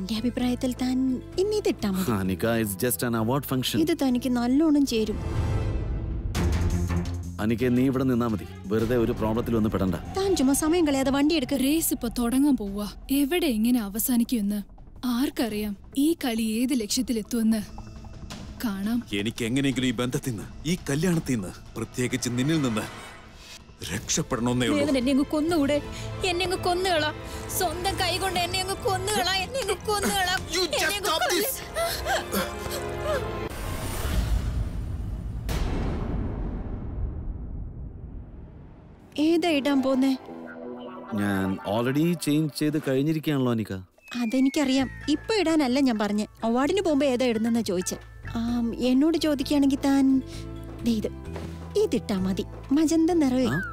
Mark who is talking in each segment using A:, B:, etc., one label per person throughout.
A: എന്റെ അഭിപ്രായത്തിൽ താൻ ഇന്ന് ഇതിട്ടാ മതി
B: Anika it's just an award function
A: ഇത് തനിക്ക് നല്ലോണം ചേരും
B: അനിക നീ ഇവിടെ നിന്നാ മതി വെറുതെ ഒരു പ്രോബ്ലത്തിൽ ഒന്ന് പെടണ്ട
A: താൻ ചുമ്മാ സമയം കളയാതെ വണ്ടി എടുക്ക
C: റേസ് ഇപ്പൊ തുടങ്ങാൻ പോവാ എവിടെ എങ്ങനെ അവസാനിക്കുമെന്ന് ആർക്കറിയാം ഈ കളി ഏത് ലക്ഷ്യത്തിലെത്തുമെന്ന് കാണാം
D: എനിക്ക് എങ്ങനെയെങ്കിലും ഈ ബന്ധത്തിൽ നിന്ന് ഈ കല്യാണത്തിൽ നിന്ന് പ്രത്യേകിച്ച് നിന്നിൽ നിന്ന് രക്ഷപ്പെടണമെന്നേ ഉള്ളൂ
E: ദേവൻ എന്നെ അങ്ങ് കൊന്നുകൂടെ എന്നെ അങ്ങ് കൊന്നുകളാ സ്വന്തം കൈ കൊണ്ട് എന്നെ അങ്ങ് കൊന്നുകളാ എന്നെ അങ്ങ് കൊന്നുകളാ
D: You just
E: എന്നെ അങ്ങ്
D: stop
E: കൊല്ല്.
D: this.
A: ഏതാ ഇടാൻ പോന്നേ
B: ഞാൻ ഓൾറെഡി ചേഞ്ച് ചെയ്ത് കഴിഞ്ഞിരിക്കുകയാണല്ലോ അനിക
A: അതെനിക്കറിയാം ഇപ്പൊ ഇടാനല്ല ഞാൻ പറഞ്ഞ അവാർഡിന് പോകുമ്പോ ഏതാ ഇടുന്നെന്നാ ചോദിച്ചെ ആം, എന്നോട് ചോദിക്കുകയാണെങ്കിൽ താൻ ദേ ഇത് ഇതിട്ടാ മതി മജന്ത നിറവേ
B: ആ?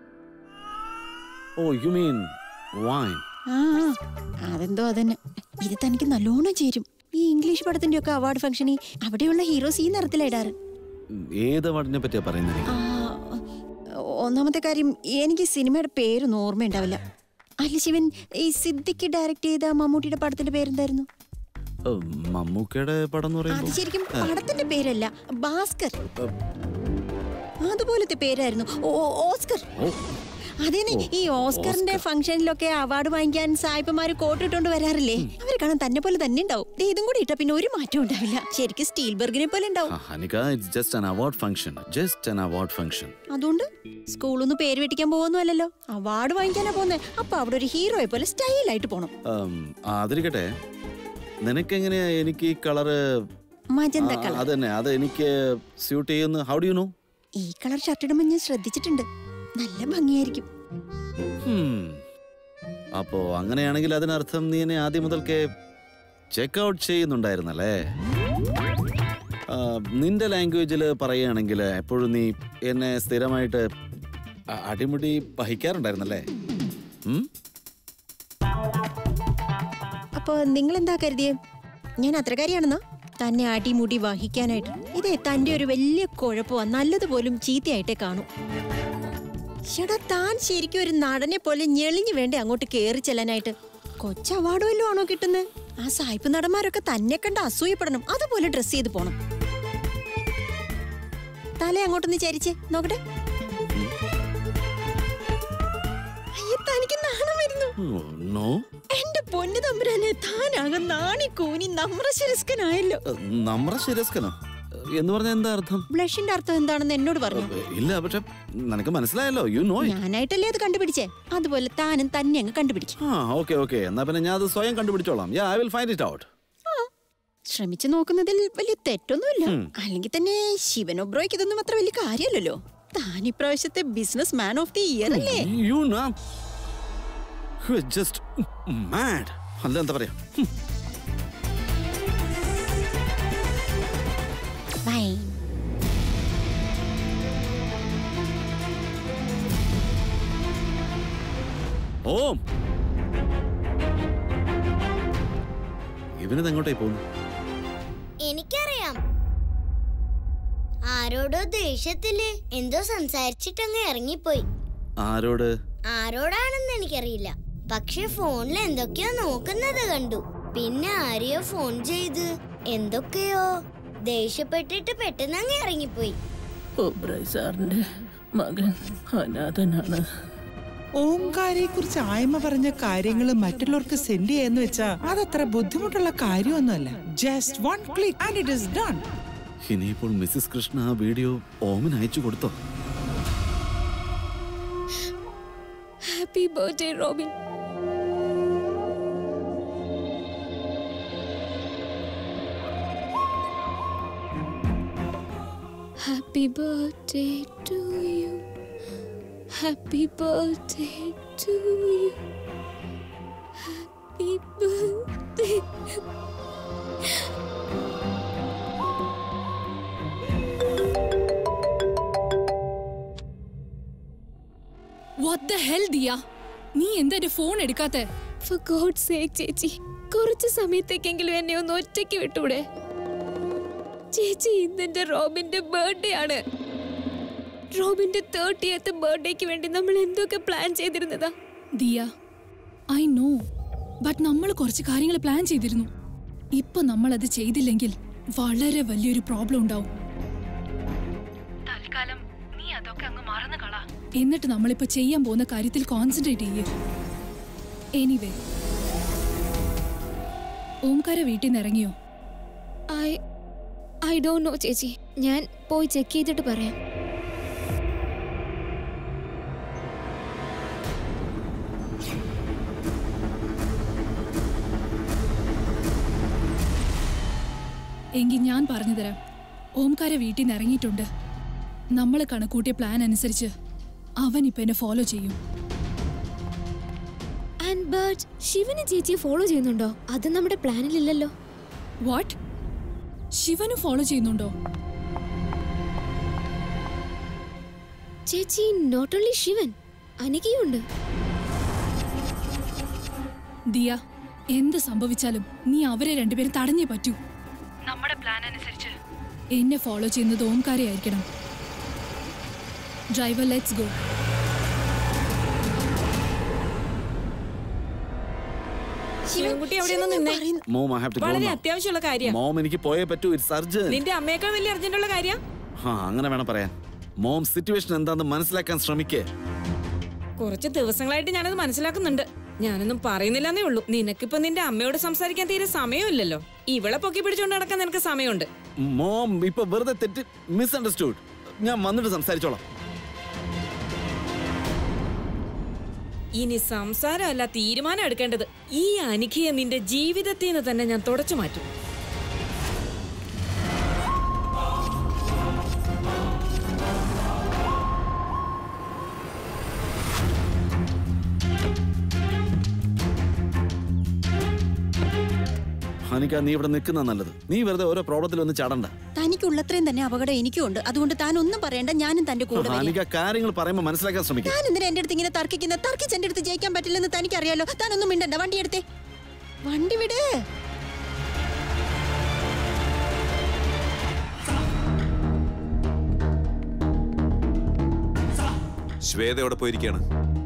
B: ഓ യു മീൻ വൈൻ
A: ആ ആ, അതെന്തോ അതന്നെ ഇത് തനിക്ക് നല്ലോണം ചേരും ഈ ഇംഗ്ലീഷ് പടത്തിന്റെ ഒക്കെ അവാർഡ് ഫംഗ്ഷനിൽ അവിടെയുള്ള ഹീറോസ് ഈ നിറത്തിലാ ഇടാറ്
B: ഏത് അവാർഡിനെ പറ്റിയാ പറയുന്നത്
A: ആ, ഒന്നാമത്തെ കാര്യം എനിക്ക് സിനിമയുടെ പേരൊന്നും ഓർമ്മയുണ്ടാവില്ല അല്ല ശിവൻ ഈ സിദ്ദിഖ് ഡയറക്ട് ചെയ്ത മമ്മൂട്ടിയുടെ പടത്തിന്റെ പേരെന്തായിരുന്നു
B: ഓ, മമ്മൂക്കയുടെ പടം എന്ന്
A: അത്
B: പറയുമ്പോൾ
A: ശരിക്കും പടത്തിന്റെ പേരല്ല ഭാസ്കർ അതുപോലത്തെ പേരായിരുന്നു ഓ, ഓ, ഓസ്കർ
B: ഓ
A: അതേനെ ഈ ഓസ്കറിന്റെ ഫംഗ്ഷനിലൊക്കെ അവാർഡ് വാങ്ങിക്കാൻ സായിപ്പന്മാര് കോട്ടിട്ടോണ്ട് വരാറില്ലേ അവരെ കാണാൻ തന്നെ പോലെ തന്നെ ഉണ്ടാവും ദേ ഇതും കൂടി ഇട്ട പിന്നെ ഒരു മാറ്റം ഉണ്ടാവില്ല ശരിക്കും സ്റ്റീൽബർഗിനെ പോലെ ഉണ്ടാവും
B: ആ, Anika it's just an award function just an award function
A: അതുകൊണ്ട് സ്കൂളിൽ നിന്ന് പേര് വെട്ടിക്കാൻ പോകുന്നു അല്ലല്ലോ അവാർഡ് വാങ്ങിക്കാനാ പോകുന്നത് അപ്പൊ അവിടെ ഒരു ഹീറോയെ പോലെ സ്റ്റൈലായിട്ട് പോണം
B: അതിരിക്കട്ടെ നിനക്കെങ്ങനെയാ എനിക്ക് ഈ കളറ്
A: മജന്ത കളർ
B: അത് തന്നെ അത് എനിക്ക് സ്യൂട്ട് ചെയ്യുന്നു ഹൗ ഡു യു നോ
A: ഈ കളർ ഷർട്ട് ഇടുമ്പോൾ ഞാൻ ശ്രദ്ധിച്ചിട്ടുണ്ട് നല്ല ഭംഗിയായിരിക്കും
B: അപ്പോ അങ്ങനെയാണെങ്കിൽ അതിനർത്ഥം നീ എന്നെ ആദ്യം മുതൽക്കേ ചെക്ക് ഔട്ട് ചെയ്യുന്നുണ്ടായിരുന്നല്ലേ ആ, നിന്റെ ലാംഗ്വേജിൽ പറയുകയാണെങ്കിൽ എപ്പോഴും നീ എന്നെ സ്ഥിരമായിട്ട് അ- അടിമുടി വഹിക്കാറുണ്ടായിരുന്നല്ലേ ഉം?
A: അപ്പൊ നിങ്ങൾ എന്താ കരുതിയേ ഞാൻ അത്രക്കാരിയാണെന്നോ തന്നെ അടിമുടി വഹിക്കാനായിട്ട് ഇതേ തന്റെ ഒരു വലിയ കുഴപ്പമാ നല്ലത് പോലും ചീത്തയായിട്ടേ കാണൂ ചേട്ടാ താൻ ശരിക്കും ഒരു നടനെ പോലെ ഞെളിഞ്ഞു വേണ്ടേ അങ്ങോട്ട് കേറി ചെല്ലാനായിട്ട് കൊച്ചു അവാർഡ് വല്ലതും ആണോ കിട്ടുന്നത് ആ സായിപ്പ് നടന്മാരൊക്കെ തന്നെ കണ്ട് അസൂയപ്പെടണം അതുപോലെ ഡ്രസ് ചെയ്ത് പോണം തല അങ്ങോട്ടൊന്ന് ചരിച്ചേ നോക്കട്ടെ അയ്യോ തനിക്ക് നാണം വരുന്നു
B: ഓ, നോ
A: എന്റെ പൊന്നു തമ്പുരാനെ താനാകെ നാണി കൂനി നമ്രശരസ്കനായല്ലോ
B: നമ്മറ ശിരസ്കനോ എന്ന് പറഞ്ഞാൽ എന്താ അർത്ഥം
A: ബ്ലഷിന്റെ അർത്ഥം എന്താണെന്ന് എന്നോട് പറഞ്ഞു
B: ഇല്ല പക്ഷെ നിനക്ക് മനസ്സിലായല്ലോ യു നോ
A: ഞാനായിട്ടല്ലേ അത് കണ്ടുപിടിച്ചേ അതുപോലെ താനും തന്നെ അങ്ങ് കണ്ടുപിടിക്കും
B: ആ ഓക്കെ ഓക്കെ എന്നാ പിന്നെ ഞാൻ അത് സ്വയം കണ്ടുപിടിച്ചോളാം yeah I will find it out
A: ശ്രമിച്ചു നോക്കുന്നതിൽ വലിയ തെറ്റൊന്നുമില്ല അല്ലെങ്കിൽ തന്നെ ശിവനൊബ്രോയ്ക്ക് ഇതൊന്നും അത്ര വലിയ കാര്യമല്ലല്ലോ താൻ ഇപ്രാവശ്യത്തെ businessman of the year അല്ലേ
B: യു നോ ജസ്റ്റ് മാഡ് അല്ല എന്താ പറയാ ഹും.
A: Fine.
B: ഓം ഇവനിത് എങ്ങോട്ടേ പോകുന്നു
F: എനിക്കറിയാം ആരോടോ ദേഷ്യത്തില് എന്തോ സംസാരിച്ചിട്ടങ്ങ് ഇറങ്ങിപ്പോയി
B: ആരോട്
F: ആരോടാണെന്ന് എനിക്കറിയില്ല പക്ഷെ ഫോണിൽ എന്തൊക്കെയോ നോക്കുന്നത് കണ്ടു പിന്നെ ആരെയോ ഫോൺ ചെയ്ത് എന്തൊക്കെയോ ദേഷ്യപ്പെട്ടിട്ട് പെട്ടെന്ന് അങ്ങ് ഇറങ്ങിപ്പോയി
G: ഒബ്രായ് സാറിന്റെ മകൻ അനാഥനാണ്
H: ഓംകാരെ കുറിച്ച് ആയ്മ പറഞ്ഞ കാര്യങ്ങൾ മറ്റുള്ളവർക്ക് സെൻഡ് ചെയ്യാന്ന് വെച്ചാ അതത്ര ബുദ്ധിമുട്ടുള്ള കാര്യമൊന്നുമല്ല just one click and it is done
B: ഇനിയിപ്പോൾ മിസ്സിസ് കൃഷ്ണ ആ വീഡിയോ ഓമിന് അയച്ചു കൊടുത്തോ
E: happy birthday Robin happy birthday to you happy birthday to you happy birthday
C: what the hell Diya നീ എന്താ എന്റെ ഫോൺ എടുക്കാത്തെ
E: ഫോർ ഗോഡ് സേക്ക് ചേച്ചി കുറച്ച് സമയത്തേക്കെങ്കിലും എന്നെ ഒന്ന് ഒറ്റയ്ക്ക് വിട്ടൂടെ ചേച്ചി ഇന്നെന്റെ റോബിന്റെ ബർത്ത്ഡേ ആണ് റോബിന്റെ തേർട്ടിയത്ത് ബർത്ത്ഡേക്ക് വേണ്ടി നമ്മൾ എന്തൊക്കെ പ്ലാൻ ചെയ്തിരുന്നതാ
C: ദിയ ഐ നോ ബട്ട് നമ്മൾ കുറച്ച് കാര്യങ്ങൾ പ്ലാൻ ചെയ്തിരുന്നു ഇപ്പൊ നമ്മൾ അത് ചെയ്തില്ലെങ്കിൽ വളരെ വലിയൊരു പ്രോബ്ലം ഉണ്ടാവും തൽക്കാലം നീ അതൊക്കെ അങ്ങ് മറന്നു കളാ എന്നിട്ട് നമ്മളിപ്പോ ചെയ്യാൻ പോകുന്ന കാര്യത്തിൽ കോൺസെൻട്രേറ്റ് ചെയ്യേ എനിവേ ഓംകാര വീട്ടിൽ നിന്ന് ഇറങ്ങിയോ
E: ഐ ഐ ഡോണ്ട് നോ ചേച്ചി ഞാൻ പോയി ചെക്ക് ചെയ്തിട്ട് പറയാം
C: എങ്കിൽ ഞാൻ പറഞ്ഞു തരാം ഓംകാര വീട്ടിൽ നിന്ന് ഇറങ്ങിയിട്ടുണ്ട് നമ്മൾ കണക്കൂട്ടിയ പ്ലാൻ അനുസരിച്ച് അവൻ ഇപ്പൊ എന്നെ ഫോളോ ചെയ്യും
E: ആൻഡ് ബട്ട് ശിവന് ചേച്ചിയെ ഫോളോ ചെയ്യുന്നുണ്ടോ അത് നമ്മുടെ പ്ലാനിലില്ലല്ലോ
C: വാട്ട് ശിവന് ഫോളോ ചെയ്യുന്നുണ്ടോ
E: ചേച്ചി നോട്ട് ഓൺലി ശിവൻ അനികയുണ്ട്
C: ദിയ എന്ത് സംഭവിച്ചാലും നീ അവരെ രണ്ടുപേരും തടഞ്ഞേ പറ്റൂ നമ്മുടെ പ്ലാൻ അനുസരിച്ച് എന്നെ ഫോളോ ചെയ്യുന്നത് ഓംകാരെ ആയിരിക്കണം ഡ്രൈവർ ലെറ്റ്സ് ഗോ
I: ശിവൻകുട്ടി അവിടെ ഒന്ന് നിന്നേ
B: മോം ഐ ഹാവ് ടു
I: വളരെ
B: ഗോ
I: അത്യാവശ്യമുള്ള കാര്യം
B: മോം എനിക്ക് പോയേ പറ്റൂ ഇറ്റ്സ് അർജന്റ്
I: നിന്റെ അമ്മയേക്കാൾ വലിയ അർജന്റുള്ള കാര്യം
B: ആ അങ്ങനെ വേണം പറയാൻ മോം സിറ്റുവേഷൻ എന്താണെന്ന് മനസ്സിലാക്കാൻ ശ്രമിക്കേ
I: കുറച്ച് ദിവസങ്ങളായിട്ട് ഞാനത് മനസ്സിലാക്കുന്നുണ്ട് ഞാനൊന്നും പറയുന്നില്ലെന്നേ ഉള്ളൂ നിനക്കിപ്പോ നിന്റെ അമ്മയോട് സംസാരിക്കാൻ തീരെ സമയമില്ലല്ലോ ഇവളെ പൊക്കി പിടിച്ചോണ്ട് നടക്കാൻ നിനക്ക് സമയമുണ്ട്
B: മോം ഇപ്പൊ വെറുതെ തെറ്റ് മിസ്അണ്ടർസ്റ്റുഡ് ഞാൻ വന്നിട്ട് സംസാരിച്ചോളാം
I: ഇനി സംസാരമല്ല തീരുമാനം എടുക്കേണ്ടത് ഈ അനിഖയെ നിന്റെ ജീവിതത്തിൽ നിന്ന് തന്നെ ഞാൻ തുടച്ചു മാറ്റും
B: ഹനിക്ക നീ ഇവിടെ നിൽക്കുന്ന നല്ലത് നീ വെറുതെ ഓരോ പ്രോബ്ലത്തിൽ ഒന്ന് ചാടണ്ട
A: തനിക്കുള്ളത്രയും തന്നെ അപകടം എനിക്കും ഉണ്ട് അതുകൊണ്ട് താൻ ഒന്നും പറയണ്ട ഞാനും തന്റെ കൂടെ വരാം.
B: ഹനിക്ക കാര്യങ്ങൾ പറയുമ്പോൾ മനസ്സിലാക്കാൻ ശ്രമിക്കുക
A: താൻ എന്തിനാ എന്റെ അടുത്ത് ഇങ്ങനെ തർക്കിക്കുന്ന തർക്കിച്ച് എന്റെ അടുത്ത് ജയിക്കാൻ പറ്റില്ലെന്ന് തനിക്കറിയാലോ താൻ ഒന്നും മിണ്ടണ്ട വണ്ടി എടുത്തേ വണ്ടി വിട്
D: ശ്വേത എവിടെ പോയിരിക്കാണ്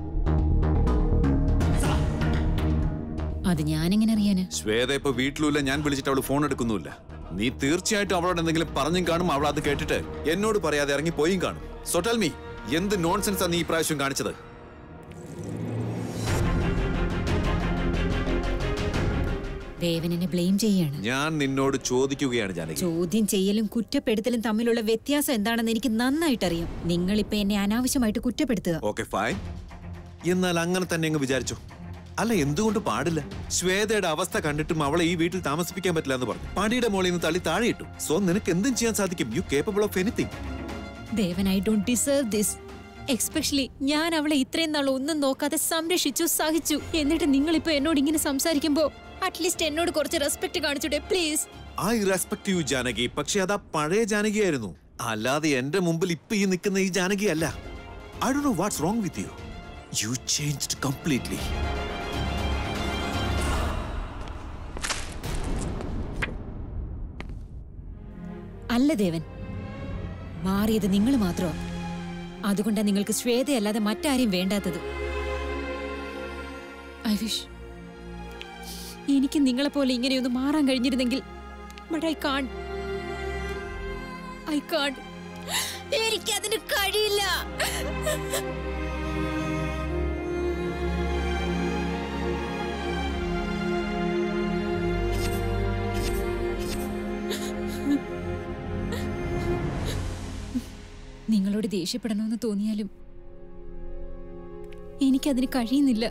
J: അത് ഞാനെങ്ങനെ അറിയാന്
D: ശ്വേത ഇപ്പൊ വീട്ടിലുമില്ല ഞാൻ വിളിച്ചിട്ട് അവള് ഫോൺ എടുക്കുന്നുമില്ല നീ തീർച്ചയായിട്ടും അവളോട് എന്തെങ്കിലും പറഞ്ഞും കാണും അവൾ അത് കേട്ടിട്ട് എന്നോട് പറയാതെ ഇറങ്ങി പോയും കാണും സോ ടെൽ മീ എന്ത് നോൺസെൻസ് നീ ഈ പ്രാവശ്യം കാണിച്ചത്
J: ദേവനെന്നെ ബ്ലെയിം ചെയ്യാണ്
D: ഞാൻ നിന്നോട് ചോദിക്കുകയാണ് ജാനകി
J: ചോദ്യം ചെയ്യലും കുറ്റപ്പെടുത്തലും തമ്മിലുള്ള വ്യത്യാസം എന്താണെന്ന് എനിക്ക് നന്നായിട്ടറിയാം നിങ്ങളിപ്പോ എന്നെ അനാവശ്യമായിട്ട് കുറ്റപ്പെടുത്തുക
D: ഓക്കെ ഫൈൻ എന്നാൽ അങ്ങനെ തന്നെ അങ്ങ് വിചാരിച്ചോ അല്ല എന്തുകൊണ്ട് പാടില്ല ശ്വേതയുടെ അവസ്ഥ കണ്ടിട്ടും അവളെ ഈ വീട്ടിൽ താമസിപ്പിക്കാൻ പറ്റില്ല എന്ന് പറഞ്ഞു പടിയുടെ മോളിൽ നിന്ന് തള്ളി താഴെ ഇട്ടു സോ നിനക്ക് എന്തും ചെയ്യാൻ സാധിക്കും you capable of anything
J: Devan I don't deserve this especially ഞാൻ അവളെ ഇത്രയും നാൾ ഒന്നും നോക്കാതെ സംരക്ഷിച്ചു സഹിച്ചു എന്നിട്ട് നിങ്ങളിപ്പോ എന്നോട് ഇങ്ങനെ സംസാരിക്കുമ്പോ അറ്റ്ലീസ്റ്റ് എന്നോട് കുറച്ച് റെസ്പെക്ട് കാണിച്ചൂടെ please
D: I respect you Janaki പക്ഷെ അതാ പഴയ ജാനകിയായിരുന്നു അല്ലാതെ എന്റെ മുമ്പിൽ ഇപ്പൊ ഈ നിൽക്കുന്ന ഈ ജാനകി അല്ല I do know what's wrong with you you changed completely
J: അല്ല ദേവൻ മാറിയത് നിങ്ങൾ മാത്രമാ അതുകൊണ്ടാണ് നിങ്ങൾക്ക് ശ്വേതയല്ലാതെ മറ്റാരെയും വേണ്ടാത്തത് ഐ വിഷ് എനിക്ക് നിങ്ങളെപ്പോലെ ഇങ്ങനെയൊന്ന് മാറാൻ കഴിഞ്ഞിരുന്നെങ്കിൽ but I can I can എനിക്കതിന് കഴിയില്ല നിങ്ങളോട് ദേഷ്യപ്പെടണമെന്ന് തോന്നിയാലും എനിക്കതിന് കഴിയുന്നില്ല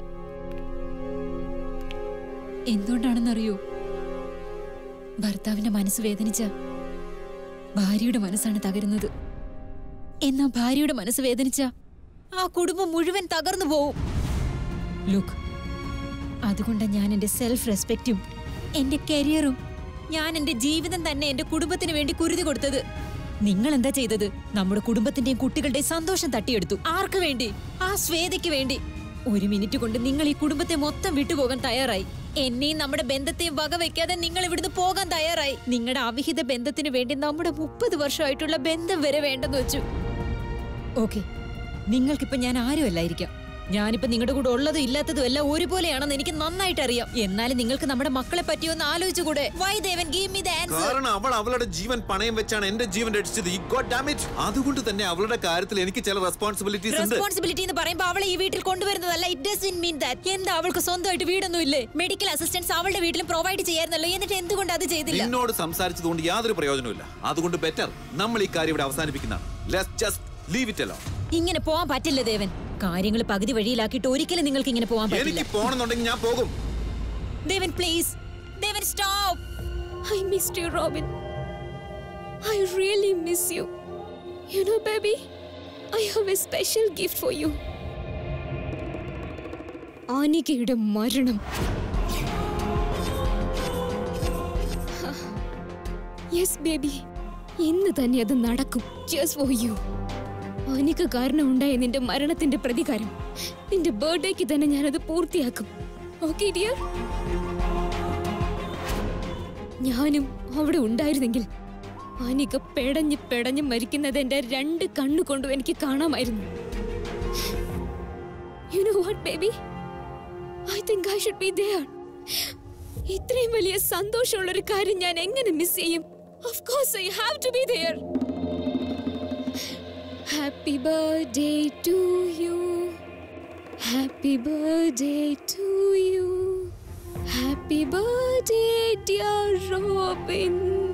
J: എന്തുകൊണ്ടാണെന്നറിയോ ഭർത്താവിന്റെ മനസ്സ് വേദനിച്ച ഭാര്യയുടെ മനസ്സാണ് തകരുന്നത് എന്നാ ഭാര്യയുടെ മനസ്സ് വേദനിച്ച ആ കുടുംബം മുഴുവൻ തകർന്നു പോവും ലുക്ക് അതുകൊണ്ടാണ് ഞാൻ എന്റെ സെൽഫ് റെസ്പെക്റ്റും എന്റെ കരിയറും ഞാൻ എന്റെ ജീവിതം തന്നെ എന്റെ കുടുംബത്തിന് വേണ്ടി കുരുതി കൊടുത്തത് നിങ്ങൾ എന്താ ചെയ്തത് നമ്മുടെ കുടുംബത്തിന്റെയും കുട്ടികളുടെയും സന്തോഷം തട്ടിയെടുത്തു ആർക്ക് വേണ്ടി ആ ശ്വേതയ്ക്ക് വേണ്ടി ഒരു മിനിറ്റ് കൊണ്ട് നിങ്ങൾ ഈ കുടുംബത്തെ മൊത്തം വിട്ടുപോകാൻ തയ്യാറായി എന്നെയും നമ്മുടെ ബന്ധത്തെയും വകവെക്കാതെ നിങ്ങൾ ഇവിടുന്ന് പോകാൻ തയ്യാറായി നിങ്ങളുടെ അവിഹിത ബന്ധത്തിന് വേണ്ടി നമ്മുടെ മുപ്പത് വർഷമായിട്ടുള്ള ബന്ധം വരെ വേണ്ടെന്ന് വെച്ചു ഓക്കെ നിങ്ങൾക്കിപ്പോ ഞാൻ ആരുമല്ലായിരിക്കാം ഞാനിപ്പോ നിങ്ങളുടെ കൂടെ ഉള്ളതും ഇല്ലാത്തതും എല്ലാം ഒരുപോലെയാണെന്ന് എനിക്ക് നന്നായിട്ട് അറിയാം എന്നാലും നിങ്ങൾക്ക് നമ്മുടെ മക്കളെ പറ്റിയൊന്ന് ആലോചിച്ചുകൂടെ why Devan give me the answer
D: കാരണം അവൾ അവളുടെ ജീവൻ പണയം വെച്ചാണ് എന്റെ ജീവൻ രക്ഷിച്ചത് ഈ ഗോഡ് ഡാമേജ് അതുകൊണ്ട് തന്നെ അവളുടെ കാര്യത്തിൽ എനിക്ക് ചില റെസ്പോൺസിബിലിറ്റീസ് ഉണ്ട്
J: റെസ്പോൺസിബിലിറ്റി എന്ന് പറയുമ്പോൾ അവളെ ഈ വീട്ടിൽ കൊണ്ടുവരുന്നതല്ല ഇറ്റ് ഡസ് മീൻ ദാറ്റ് എന്താ അവൾക്ക് സ്വന്തമായിട്ട് വീടൊന്നും ഇല്ലേ മെഡിക്കൽ അസിസ്റ്റൻസ് അവളുടെ വീട്ടിലും പ്രൊവൈഡ് ചെയ്യായിരുന്നല്ലോ എന്നിട്ട് എന്തുകൊണ്ട് അത് ചെയ്തില്ല
D: നിന്നോട് സംസാരിച്ചതുകൊണ്ട് യാതൊരു പ്രയോജനമില്ല അതുകൊണ്ട് ബെറ്റർ നമ്മൾ ഈ കാര്യം ഇവിടെ അവസാനിപ്പിക്കുന്നതാണ് let's just leave it alone
J: ഇങ്ങനെ പോവാൻ പറ്റില്ല ദേവൻ കാര്യങ്ങൾ പകുതി വഴിയിലാക്കിയിട്ട് ഒരിക്കലും നിങ്ങൾക്ക് ഇങ്ങനെ പോവാൻ പറ്റില്ല
D: എനിക്ക് പോണെന്നുണ്ടെങ്കിൽ ഞാൻ പോകും
J: Devan please Devan stop
E: I missed you, Robin. I really miss you. You know, baby, I have a special gift for you. ആനികയുടെ മരണം യെസ് ബേബി ഇന്ന് തന്നെ അത് നടക്കും ജസ്റ്റ് ഫോർ യു ആനിക കാരണം ഉണ്ടായ നിന്റെ മരണത്തിന്റെ പ്രതികാരം നിന്റെ ബർത്ത്ഡേക്ക് തന്നെ ഞാനത് പൂർത്തിയാക്കും ഓക്കെ ഡിയർ ഞാനും അവിടെ ഉണ്ടായിരുന്നെങ്കിൽ അനിക പെടഞ്ഞ് പെടഞ്ഞ് മരിക്കുന്നത് എന്റെ രണ്ട് കണ്ണുകൊണ്ടും എനിക്ക് കാണാമായിരുന്നു you know what baby I think I should be there ഇത്രയും വലിയ സന്തോഷമുള്ള ഒരു കാര്യം ഞാൻ എങ്ങനെ മിസ് ചെയ്യും of course I have to be there happy birthday to you happy birthday to you happy birthday dear Robin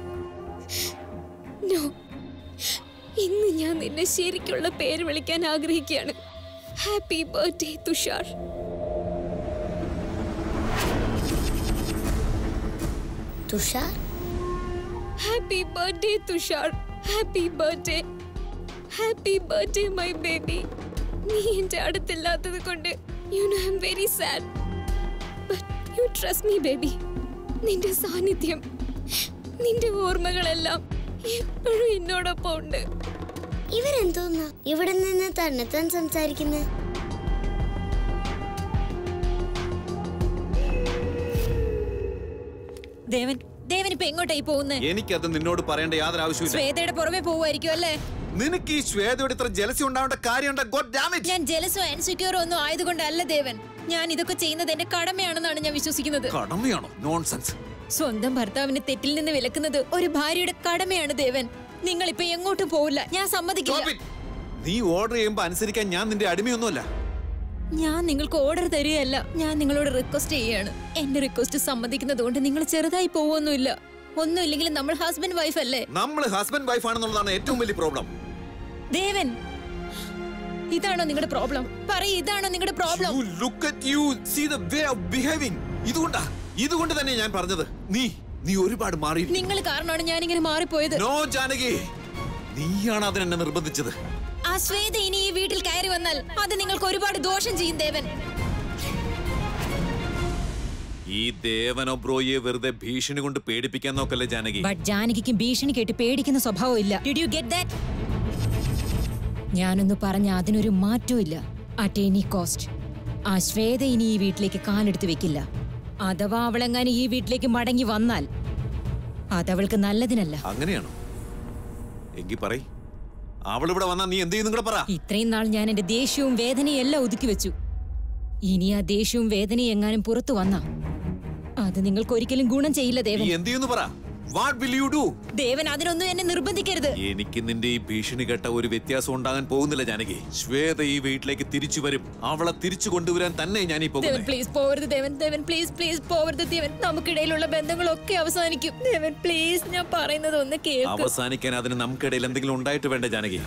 E: no ഇന്ന് ഞാൻ നിന്നെ ശരിക്കുള്ള പേര് വിളിക്കാൻ ആഗ്രഹിക്കുകയാണ് happy birthday Tushar
F: Tushar
E: happy birthday Tushar happy birthday happy birthday my baby നീ എന്റെ അടുത്തില്ലാത്തത് കൊണ്ട് you know I am very sad but you trust me baby നിന്റെ സാന്നിധ്യം നിന്റെ ഓർമ്മകളെല്ലാം എപ്പോഴും എന്നോടൊപ്പം ഉണ്ട്
F: ഇവരെന്തോന്നാ ഇവിടെ നിന്ന് തന്നെത്താൻ സംസാരിക്കുന്നത്
J: ദേവൻ ദേവൻ ഇപ്പൊ എങ്ങോട്ടായി പോകുന്നേ
D: എനിക്കത് നിന്നോട് പറയേണ്ട യാതൊരു ആവശ്യമില്ല
J: ശ്വേതയുടെ പുറമെ പോവുമായിരിക്കും അല്ലേ
D: നിനക്ക് ഈ ശ്വേതയോട് ഇത്ര ജലസി ഉണ്ടാവേണ്ട കാര്യമുണ്ട് ഗോഡ് ഡാമേജ്
J: ഞാൻ ജലസോ ഇൻസെക്യൂറോ ഒന്നും ആയതുകൊണ്ടല്ല ദേവൻ ഞാൻ ഇതൊക്കെ ചെയ്യുന്നത് എന്റെ കടമയാണെന്നാണ് ഞാൻ വിശ്വസിക്കുന്നത്
D: കടമയാണോ നോൺസെൻസ്
J: സ്വന്തം ഭർത്താവിനെ തെറ്റിൽ നിന്ന് വിലക്കുന്നത് ഒരു ഭാര്യയുടെ കടമയാണ് ദേവൻ നിങ്ങൾ ഇപ്പൊ എങ്ങോട്ടും പോവില്ല ഞാൻ സമ്മതിക്കില്ല
D: നീ ഓർഡർ ചെയ്യുമ്പോ അനുസരിക്കാൻ ഞാൻ നിന്റെ അടിമയൊന്നുമല്ല
J: ഞാൻ നിങ്ങൾക്ക് ഓർഡർ തരികയല്ല ഞാൻ നിങ്ങളോട് റിക്വസ്റ്റ് ചെയ്യാണ് എന്റെ റിക്വസ്റ്റ് സമ്മതിക്കുന്നത് കൊണ്ട് നിങ്ങൾ ചെറുതായി പോവൊന്നുമില്ല ഒന്നുമില്ലെങ്കിലും നമ്മൾ ഹസ്ബൻഡ് വൈഫ് അല്ലേ
D: നമ്മൾ ഹസ്ബൻഡ് വൈഫ് ആണെന്നുള്ളതാണ് ഏറ്റവും വലിയ പ്രോബ്ലം
J: ദേവൻ ഇതാണോ നിങ്ങളുടെ പ്രോബ്ലം പറയ് ഇതാണോ നിങ്ങളുടെ problem
D: You look at you, see the way of behaving. ഇതുകൊണ്ടാ ഇതുകൊണ്ട് തന്നെ ഞാൻ പറഞ്ഞത് നീ നീ ഒരുപാട് മാറി
J: നിങ്ങൾ കാരണമാണ് ഞാൻ ഇങ്ങനെ മാറിപ്പോയത്
D: നോ ജാനകി നീയാണ് അതിനെന്നെ നിർബന്ധിച്ചത്
J: ആ ശ്വേത ഇനി ഈ വീട്ടിൽ കയറി വന്നാൽ അത് നിങ്ങൾക്ക് ഒരുപാട് ദോഷം ചെയ്യും ദേവൻ
D: ഈ ദേവനോ ബ്രോയെ വെറുതെ ഭീഷണി കൊണ്ട് പേടിപ്പിക്കാൻ നോക്കല്ലേ ജാനകി
J: ബട്ട് ജാനകിക്ക് ഭീഷണി കേട്ട് പേടിക്കുന്ന സ്വഭാവം ഇല്ല ഡിഡ് യു ഗെറ്റ് ദാറ്റ് ഞാനൊന്ന് പറഞ്ഞ അതിനൊരു മാറ്റവും ഇല്ല അറ്റ് എനി കോസ്റ്റ് ആ ശ്വേത ഇനി ഈ വീട്ടിലേക്ക് കാലെടുത്ത് വെക്കില്ല അഥവാ അവളെങ്ങാനും ഈ വീട്ടിലേക്ക് മടങ്ങി വന്നാൽ അതവൾക്ക് നല്ലതിനല്ല
D: അങ്ങനെയാണോ എങ്കി പറയ് അവളിവിടെ വന്നാ നീ എന്ത് ചെയ്യുന്നു കൂടെ പറ
J: ഇത്രയും നാൾ ഞാൻ എന്റെ ദേഷ്യവും വേദനയും എല്ലാം ഒതുക്കി വെച്ചു ഇനി ആ ദേഷ്യവും വേദനയും എങ്ങാനും പുറത്തു വന്നാ അത് നിങ്ങൾക്ക് ഒരിക്കലും ഗുണം ചെയ്യില്ല
D: നീ
J: ദേവൻ
D: എന്ത് ചെയ്യുന്നു പറ what will you do
J: Devan അതിനൊന്നും എന്നെ നിർബന്ധിക്കരുത്
D: എനിക്ക് നിന്റെ ഈ ഭീഷണി കേട്ട ഒരു വ്യത്യാസം ഉണ്ടാകാൻ പോകുന്നില്ല ജാനകി ശ്വേത ഈ വീട്ടിലേക്ക് തിരിച്ചു വരും അവളെ തിരിച്ചു കൊണ്ടുവരാൻ തന്നെ ഞാൻ ഈ
J: ദേവൻ
D: പോകുന്നത്
J: പ്ലീസ് പോവരുത് ദേവൻ ദേവൻ പ്ലീസ് പ്ലീസ് പോവരുത് ദേവൻ നമുക്കിടയിലുള്ള ബന്ധങ്ങളൊക്കെ അവസാനിക്കും ദേവൻ പ്ലീസ് ഞാൻ പറയുന്നത് ഒന്ന് കേൾക്ക്
D: അവസാനിക്കാൻ അതിന് നമുക്കിടയിൽ എന്തെങ്കിലും ഉണ്ടായിട്ട് വേണ്ട ജാനകി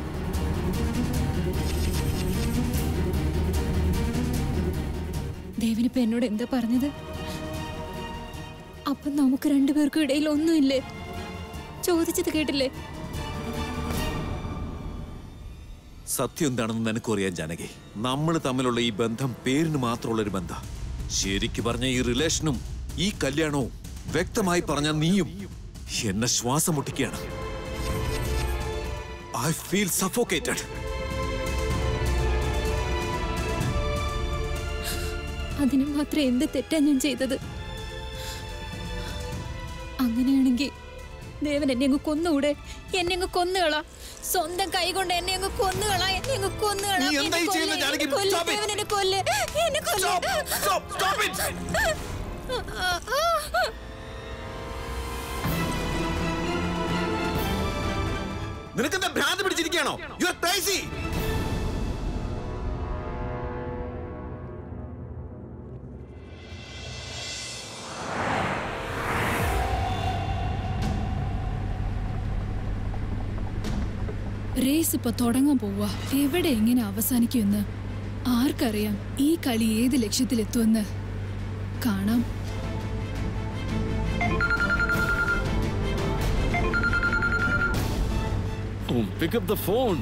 J: ദേവൻ ഇപ്പൊ എന്നോട് എന്താ പറഞ്ഞത് അപ്പൊ നമുക്ക് രണ്ടുപേർക്കും ഇടയിൽ ഒന്നുമില്ലേ ചോദിച്ചത് കേട്ടില്ലേ
D: സത്യം എന്താണെന്ന് നിനക്കറിയാം ജാനകി നമ്മൾ തമ്മിലുള്ള ഈ ബന്ധം പേരിന് മാത്രമുള്ള ഒരു ബന്ധം ശരിക്ക് പറഞ്ഞ ഈ റിലേഷനും ഈ കല്യാണവും വ്യക്തമായി പറഞ്ഞ നീയും എന്നെ ശ്വാസം മുട്ടിക്കുകയാണ് ഐ ഫീൽ സഫോക്കേറ്റഡ്
J: അതിന് മാത്രം എന്ത് തെറ്റാ ഞാൻ ചെയ്തത് അങ്ങനെയാണെങ്കിൽ ദേവൻ എന്നെ അങ്ങ് കൊന്നുകൂടെ എന്നെ അങ്ങ് കൊന്നുകളാ സ്വന്തം കൈ കൊണ്ട് എന്നെ അങ്ങ് കൊന്നുകളാ എന്നെ അങ്ങ് കൊന്നുകളാ
D: നീ
J: എന്നെ
D: എന്താ ഈ
J: കൊല്ല്,
D: ചെയ്യുന്നത്,
J: എന്നെ
D: ജാനകി?
J: കൊല്ല്,
D: Stop it.
J: ദേവൻ എന്നെ കൊല്ല് എന്നെ കൊല്ല്
D: Stop, stop it. നിനക്കെന്താ ഭ്രാന്ത് പിടിച്ചിരിക്കുകയാണോ യു ആർ ക്രൈസി
C: റേസ് ഇപ്പൊ തുടങ്ങാൻ പോവാ എവിടെ എങ്ങനെ അവസാനിക്കുമെന്ന് ആർക്കറിയാം ഈ കളി ഏത് ലക്ഷ്യത്തിലെത്തുമെന്ന് കാണാം
B: pick up the phone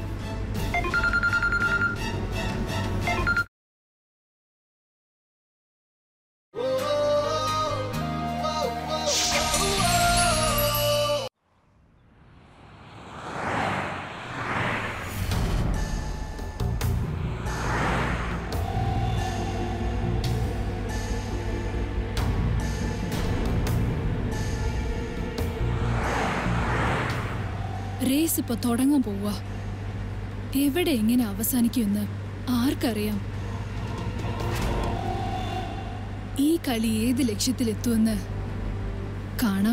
C: race ഇപ്പൊ തുടങ്ങാൻ പോവാ എവിടെ എങ്ങനെ അവസാനിക്കുമെന്ന് ആർക്കറിയാം ഈ കളി ഏത് ലക്ഷ്യത്തിലെത്തുമെന്ന് കാണാം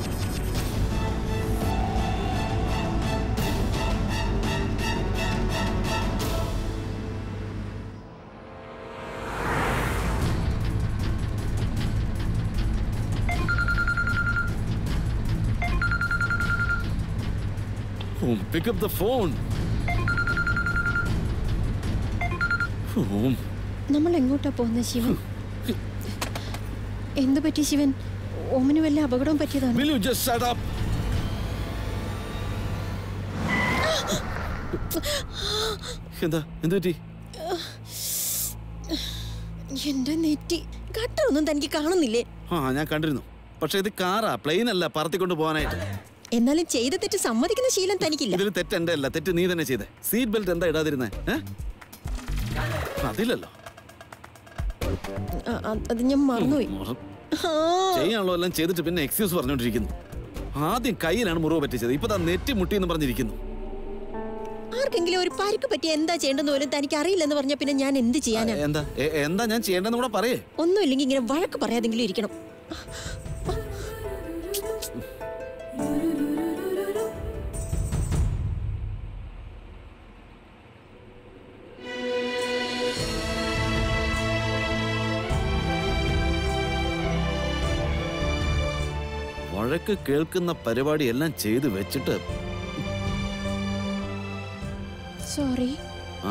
B: പിക്ക് അപ്പ് ദ ഫോൺ
A: നമ്മൾ എങ്ങോട്ടാ പോകുന്നത് ശിവൻ എന്തു പറ്റി ശിവൻ ഓമിന് വല്ല അപകടവും പറ്റിയതാണ്
B: Will you just shut up? എന്താ എന്ത് പറ്റി
A: എന്റെ നെറ്റി ഗട്ടറൊന്നും തനിക്ക് കാണുന്നില്ലേ
B: ആ ഞാൻ കണ്ടിരുന്നു പക്ഷെ ഇത് കാറാ പ്ലെയിൻ അല്ല പറത്തിക്കൊണ്ട് പോകാനായിട്ട്
A: എന്നാലും ചെയ്ത തെറ്റ് സമ്മതിക്കുന്ന ശീലം തനിക്കില്ല
B: ഇതിൽ തെറ്റ് എന്റെ അല്ല തെറ്റ് നീ തന്നെ ചെയ്തേ സീറ്റ് ബെൽറ്റ് എന്താ ഇടാതിരുന്നേ ഏ? അതില്ലല്ലോ
A: ആ, ആ, അത് ഞാൻ മറന്നുപോയി
B: മുറ-
A: ആ,
B: ചെയ്യാനുള്ള എല്ലാം ചെയ്തിട്ട് പിന്നെ എക്സ്ക്യൂസ് പറഞ്ഞോണ്ടിരിക്കുന്നു ആദ്യം കയ്യിലാണ് മുറിവ് പറ്റിച്ചത് ഇപ്പൊ താ നെറ്റി മുട്ടി എന്ന് പറഞ്ഞിരിക്കുന്നു
A: ആർക്കെങ്കിലും ഒരു പരിക്ക് പറ്റി എന്താ ചെയ്യേണ്ടെന്ന് പോലും തനിക്ക് അറിയില്ലെന്ന് പറഞ്ഞ പിന്നെ ഞാൻ എന്ത് ചെയ്യാനാ
B: എന്താ എ- എന്താ ഞാൻ ചെയ്യേണ്ടെന്ന് കൂടെ പറയേ
A: ഒന്നുമില്ലെങ്കിൽ ഇങ്ങനെ വഴക്ക് പറയാതെങ്കിലും ഇരിക്കണം
B: വഴക്ക് കേൾക്കുന്ന പരിപാടി എല്ലാം ചെയ്ത് വെച്ചിട്ട്
A: സോറി
B: ആ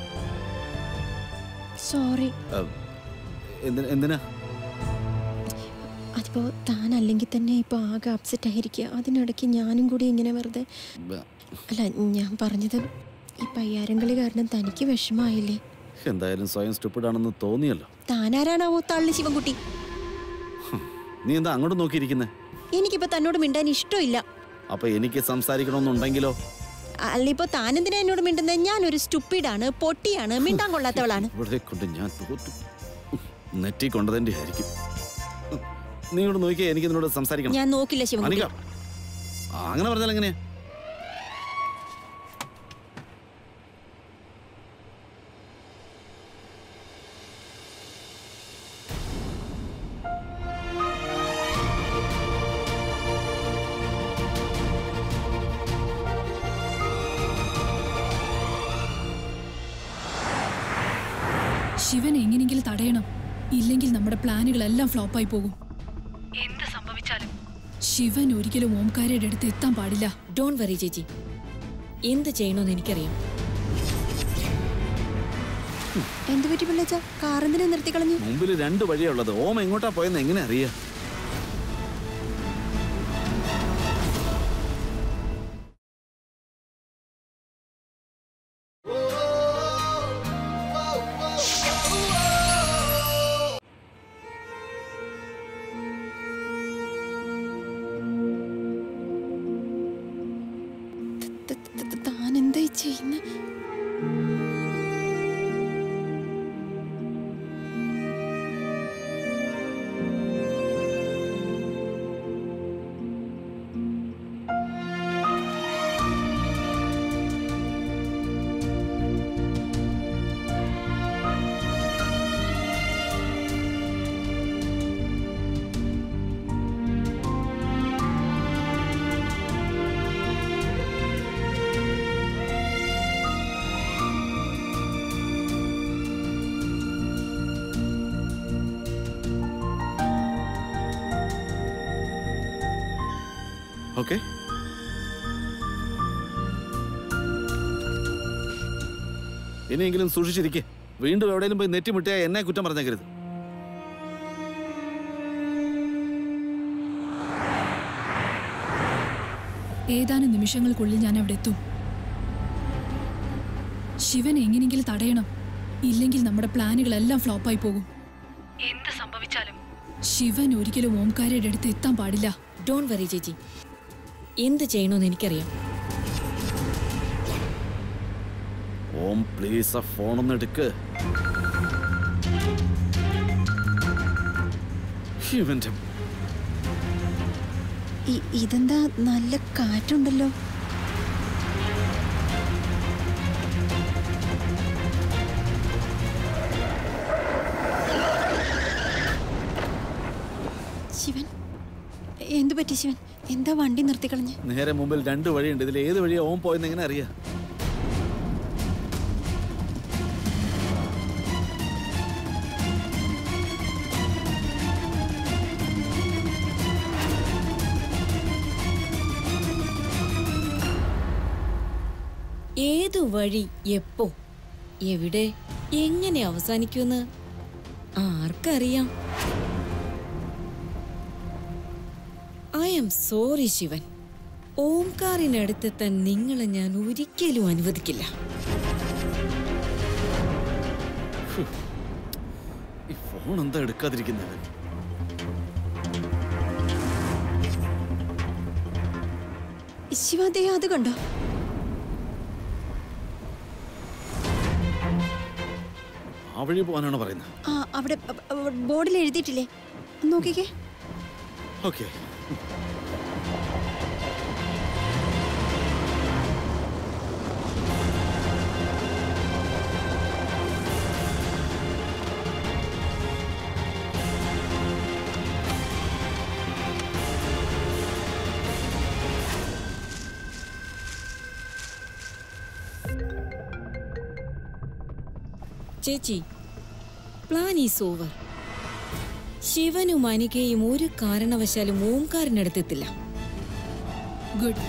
A: സോറി
B: ആ, എന്തിനാ എന്തിനാ
A: അതിപ്പോ താൻ അല്ലെങ്കിൽ തന്നെ ഇപ്പൊ ആകെ അപ്സെറ്റ് ആയിരിക്കുക അതിനിടയ്ക്ക് ഞാനും കൂടി ഇങ്ങനെ വെറുതെ
B: ബ-
A: അല്ല ഞാൻ പറഞ്ഞത് ഈ പയ്യാരം കളി കാരണം തനിക്ക് വിഷമായില്ലേ
B: എന്തായാലും സ്വയം സ്റ്റുപ്പിഡ് ആണെന്ന് തോന്നിയല്ലോ
A: താനാരാണാവോ തള്ളി ശിവൻകുട്ടി
B: നീ എന്താ അങ്ങോട്ട് നോക്കിയിരിക്കുന്നേ
A: എനിക്കിപ്പോ തന്നോട് മിണ്ടാൻ ഇഷ്ടമില്ല
B: അപ്പൊ എനിക്ക് സംസാരിക്കണമെന്നുണ്ടെങ്കിലോ
A: അല്ല ഇപ്പൊ താനെന്തിനാ എന്നോട് മിണ്ടുന്നത് ഞാനൊരു സ്റ്റുപ്പിഡാണ് പൊട്ടിയാണ് മിണ്ടാൻ കൊള്ളാത്തവളാണ്
B: ഇവിടെ കൊണ്ട് ഞാൻ തോറ്റു നെറ്റി കൊണ്ടതിന്റെ ആയിരിക്കും നീ ഇങ്ങോട്ട് നോക്കിയാ എനിക്ക് ഇതിനോട് സംസാരിക്കണം
A: ഞാൻ നോക്കില്ല ശിവൻകുട്ടി
B: അനിക ആ, അങ്ങനെ പറഞ്ഞാൽ എങ്ങനെയാ
C: ശിവൻ എങ്ങനെയെങ്കിലും തടയണം ഇല്ലെങ്കിൽ നമ്മുടെ പ്ലാനുകളെല്ലാം ഫ്ലോപ്പായി പോകും എന്ത് സംഭവിച്ചാലും ശിവൻ ഒരിക്കലും ഓംകാരയുടെ അടുത്ത് എത്താൻ പാടില്ല
I: ഡോൺ വറി ചേച്ചി എന്ത് ചെയ്യണമെന്ന് എനിക്കറിയാം
A: എന്ത് പറ്റി പിള്ളേച്ച കാറെന്തിനാ നിർത്തിക്കളഞ്ഞു
B: മുമ്പിൽ രണ്ട് വഴിയാ ഉള്ളത് ഓം എങ്ങോട്ടാ പോയെന്ന് എങ്ങനെ അറിയാ
A: ത- ത- ത- താൻ എന്തായി ചെയ്യുന്ന
B: ഓക്കെ ഇനിയെങ്കിലും സൂക്ഷിച്ചിരിക്കെ വീണ്ടും എവിടെയെങ്കിലും പോയി നെറ്റിമുട്ടിയാ എന്നെ കുറ്റം പറഞ്ഞേക്കരുത്
C: ഏതാനും നിമിഷങ്ങൾക്കുള്ളിൽ ഞാൻ അവിടെ എത്തും ശിവൻ എങ്ങനെയെങ്കിലും തടയണം ഇല്ലെങ്കിൽ നമ്മുടെ പ്ലാനുകളെല്ലാം ഫ്ലോപ്പായി പോകും എന്ത് സംഭവിച്ചാലും ശിവൻ ഒരിക്കലും ഓംകാരയുടെ അടുത്ത് എത്താൻ പാടില്ല
I: ഡോൺ വറി ചേച്ചി എന്ത് ചെയ്യണമെന്ന് എനിക്കറിയാം
B: ഓം പ്ലീസ് ആ ഫോണൊന്ന് എടുക്ക് ഇവന്റെ
A: ഇ- ഇതെന്താ നല്ല കാറ്റുണ്ടല്ലോ ശിവൻ എന്തു പറ്റി ശിവൻ എന്താ വണ്ടി നിർത്തിക്കളഞ്ഞ്
B: നേരെ മുമ്പിൽ രണ്ട് വഴിയുണ്ട് ഇതിൽ ഏത് വഴിയാ ഓം പോയെന്ന് എങ്ങനെ അറിയാം
I: ഏതു വഴി എപ്പോ എവിടെ എങ്ങനെ അവസാനിക്കുമെന്ന് ആർക്കറിയാം ഐ എം സോറി ശിവൻ ഓംകാറിനടുത്തെത്താൻ നിങ്ങളെ ഞാൻ ഒരിക്കലും അനുവദിക്കില്ല
B: ഈ ഫോൺ എന്താ എടുക്കാതിരിക്കുന്നത്
A: ശിവ ദേ അത് കണ്ടോ
B: ആ വഴി പോകാനാണ് പറയുന്നത്
A: ആ അവിടെ അ- അ- ബോർഡിൽ എഴുതിയിട്ടില്ലേ ഒന്ന് നോക്കിക്കേ
B: ഓക്കെ
I: ചേച്ചി പ്ലാൻ ഈസ് ഓവർ ശിവനും അനികയും ഒരു കാരണവശാലും ഓംകാരനടുത്തെത്തില്ല
C: ഗുഡ്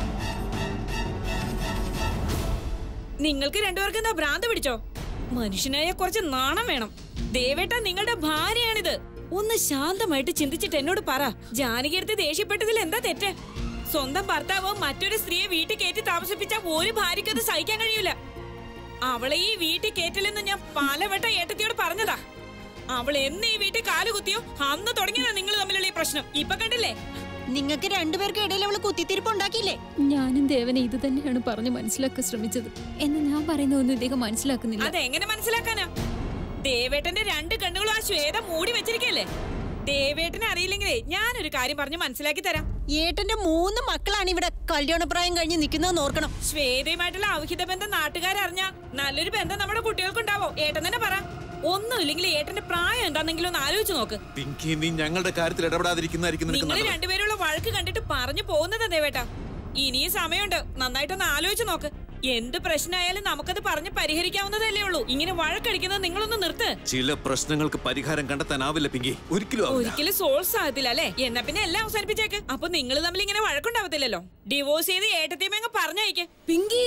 I: നിങ്ങൾക്ക് രണ്ടുപേർക്ക് എന്താ ഭ്രാന്ത് പിടിച്ചോ മനുഷ്യനായ കുറച്ച് നാണം വേണം ദേവേട്ട നിങ്ങളുടെ ഭാര്യയാണിത് ഒന്ന് ശാന്തമായിട്ട് ചിന്തിച്ചിട്ട് എന്നോട് പറ ജാനകി എടുത്ത് ദേഷ്യപ്പെട്ടതിൽ എന്താ തെറ്റ് സ്വന്തം ഭർത്താവ് മറ്റൊരു സ്ത്രീയെ വീട്ടിൽ കയറ്റി താമസിപ്പിച്ച ഒരു ഭാര്യയ്ക്ക് അത് സഹിക്കാൻ കഴിയൂല അവളെ ഈ വീട്ടിൽ കയറ്റില്ലെന്ന് ഞാൻ പലവട്ടം ഏട്ടത്തിയോട് പറഞ്ഞതാ അവൾ എന്ന് ഈ വീട്ടിൽ കാലുകുത്തിയോ അന്ന് തുടങ്ങിയതാ നിങ്ങൾ തമ്മിലുള്ള ഈ പ്രശ്നം ഇപ്പൊ കണ്ടില്ലേ
A: നിങ്ങൾക്ക് രണ്ടുപേർക്ക് ഇടയിൽ അവള് കുത്തിത്തിരിപ്പ് ഉണ്ടാക്കിയില്ലേ
J: ഞാനും ദേവനെ ഇത് തന്നെയാണ് പറഞ്ഞു മനസ്സിലാക്കാൻ ശ്രമിച്ചത് എന്ന് ഞാൻ പറയുന്നതൊന്നും ഇദ്ദേഹം മനസ്സിലാക്കുന്നില്ല
I: അതെങ്ങനെ മനസ്സിലാക്കാനാ ദേവേട്ടന്റെ രണ്ട് കണ്ണുകളും ആ ശ്വേത മൂടി വെച്ചിരിക്കല്ലേ ദേവേട്ടനെ അറിയില്ലെങ്കിലേ ഞാനൊരു കാര്യം പറഞ്ഞ് മനസ്സിലാക്കി തരാം
A: ഏട്ടന്റെ മൂന്ന് മക്കളാണ് ഇവിടെ കല്യാണപ്രായം കഴിഞ്ഞ് നിൽക്കുന്നതെന്ന് ഓർക്കണം
I: ശ്വേതയുമായിട്ടുള്ള അവിഹിത ബന്ധം നാട്ടുകാരറിഞ്ഞാ നല്ലൊരു ബന്ധം നമ്മുടെ കുട്ടികൾക്കുണ്ടാവോ ഏട്ടൻ തന്നെ പറ ഒന്നുമില്ലെങ്കിൽ ഏട്ടന്റെ പ്രായം എന്താണെങ്കിലും ഒന്ന് ആലോചിച്ച് നോക്ക്
D: പിങ്കി നീ ഞങ്ങളുടെ കാര്യത്തിൽ ഇടപെടാതിരിക്കുന്നതായിരിക്കും നിനക്ക്
I: നിങ്ങൾ
D: നല്ലത്.
I: രണ്ടുപേരുള്ള വഴക്ക് കണ്ടിട്ട് പറഞ്ഞു പോകുന്നതാ ദേവേട്ടാ ഇനിയും സമയമുണ്ട് നന്നായിട്ടൊന്ന് ആലോചിച്ച് നോക്ക് എന്ത് പ്രശ്നമായാലും നമുക്കത് പറഞ്ഞ് പരിഹരിക്കാവുന്നതല്ലേ ഉള്ളൂ ഇങ്ങനെ വഴക്കടിക്കുന്നത് നിങ്ങളൊന്ന് നിർത്ത്
D: ചില പ്രശ്നങ്ങൾക്ക് പരിഹാരം കണ്ടെത്താനാവില്ല പിങ്കി ഒരിക്കലും ആവില്ല
I: ഒരിക്കലും സോൾസ് ആകത്തില്ല അല്ലേ എന്നാ പിന്നെ എല്ലാം അവസാനിപ്പിച്ചേക്ക് അപ്പൊ നിങ്ങൾ തമ്മിൽ ഇങ്ങനെ വഴക്കുണ്ടാവത്തില്ലല്ലോ ഡിവോഴ്സ് ചെയ്ത് ഏട്ടത്തിയമ്മ പറഞ്ഞയക്ക് പിങ്കി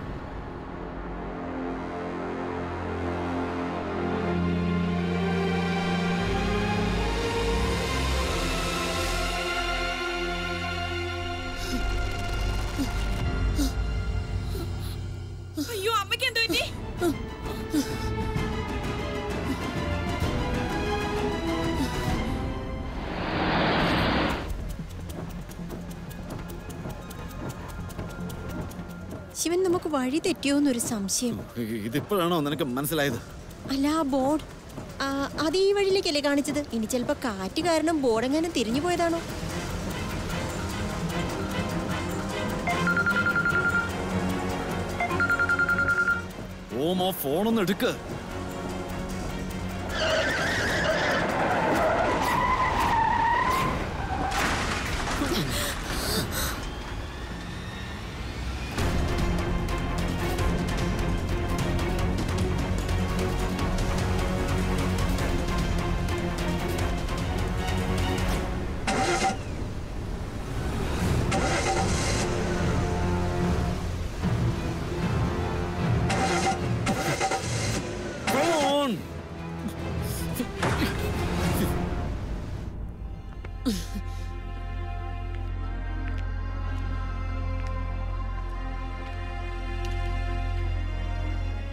I: അയ്യോ അമ്മയ്ക്ക് എന്ത് പറ്റി
A: ശിവൻ നമുക്ക് വഴി തെറ്റിയോന്നൊരു സംശയം
B: ഇതിപ്പോഴാണോ നിനക്ക് മനസ്സിലായത്
A: അല്ല ആ ബോർഡ് ആ, അത് ഈ വഴിയിലേക്കല്ലേ കാണിച്ചത് ഇനി ചിലപ്പോ കാറ്റ് കാരണം ബോർഡ് എങ്ങനെ തിരിഞ്ഞു പോയതാണോ
B: ഓം ആ ഫോണൊന്ന് എടുക്ക്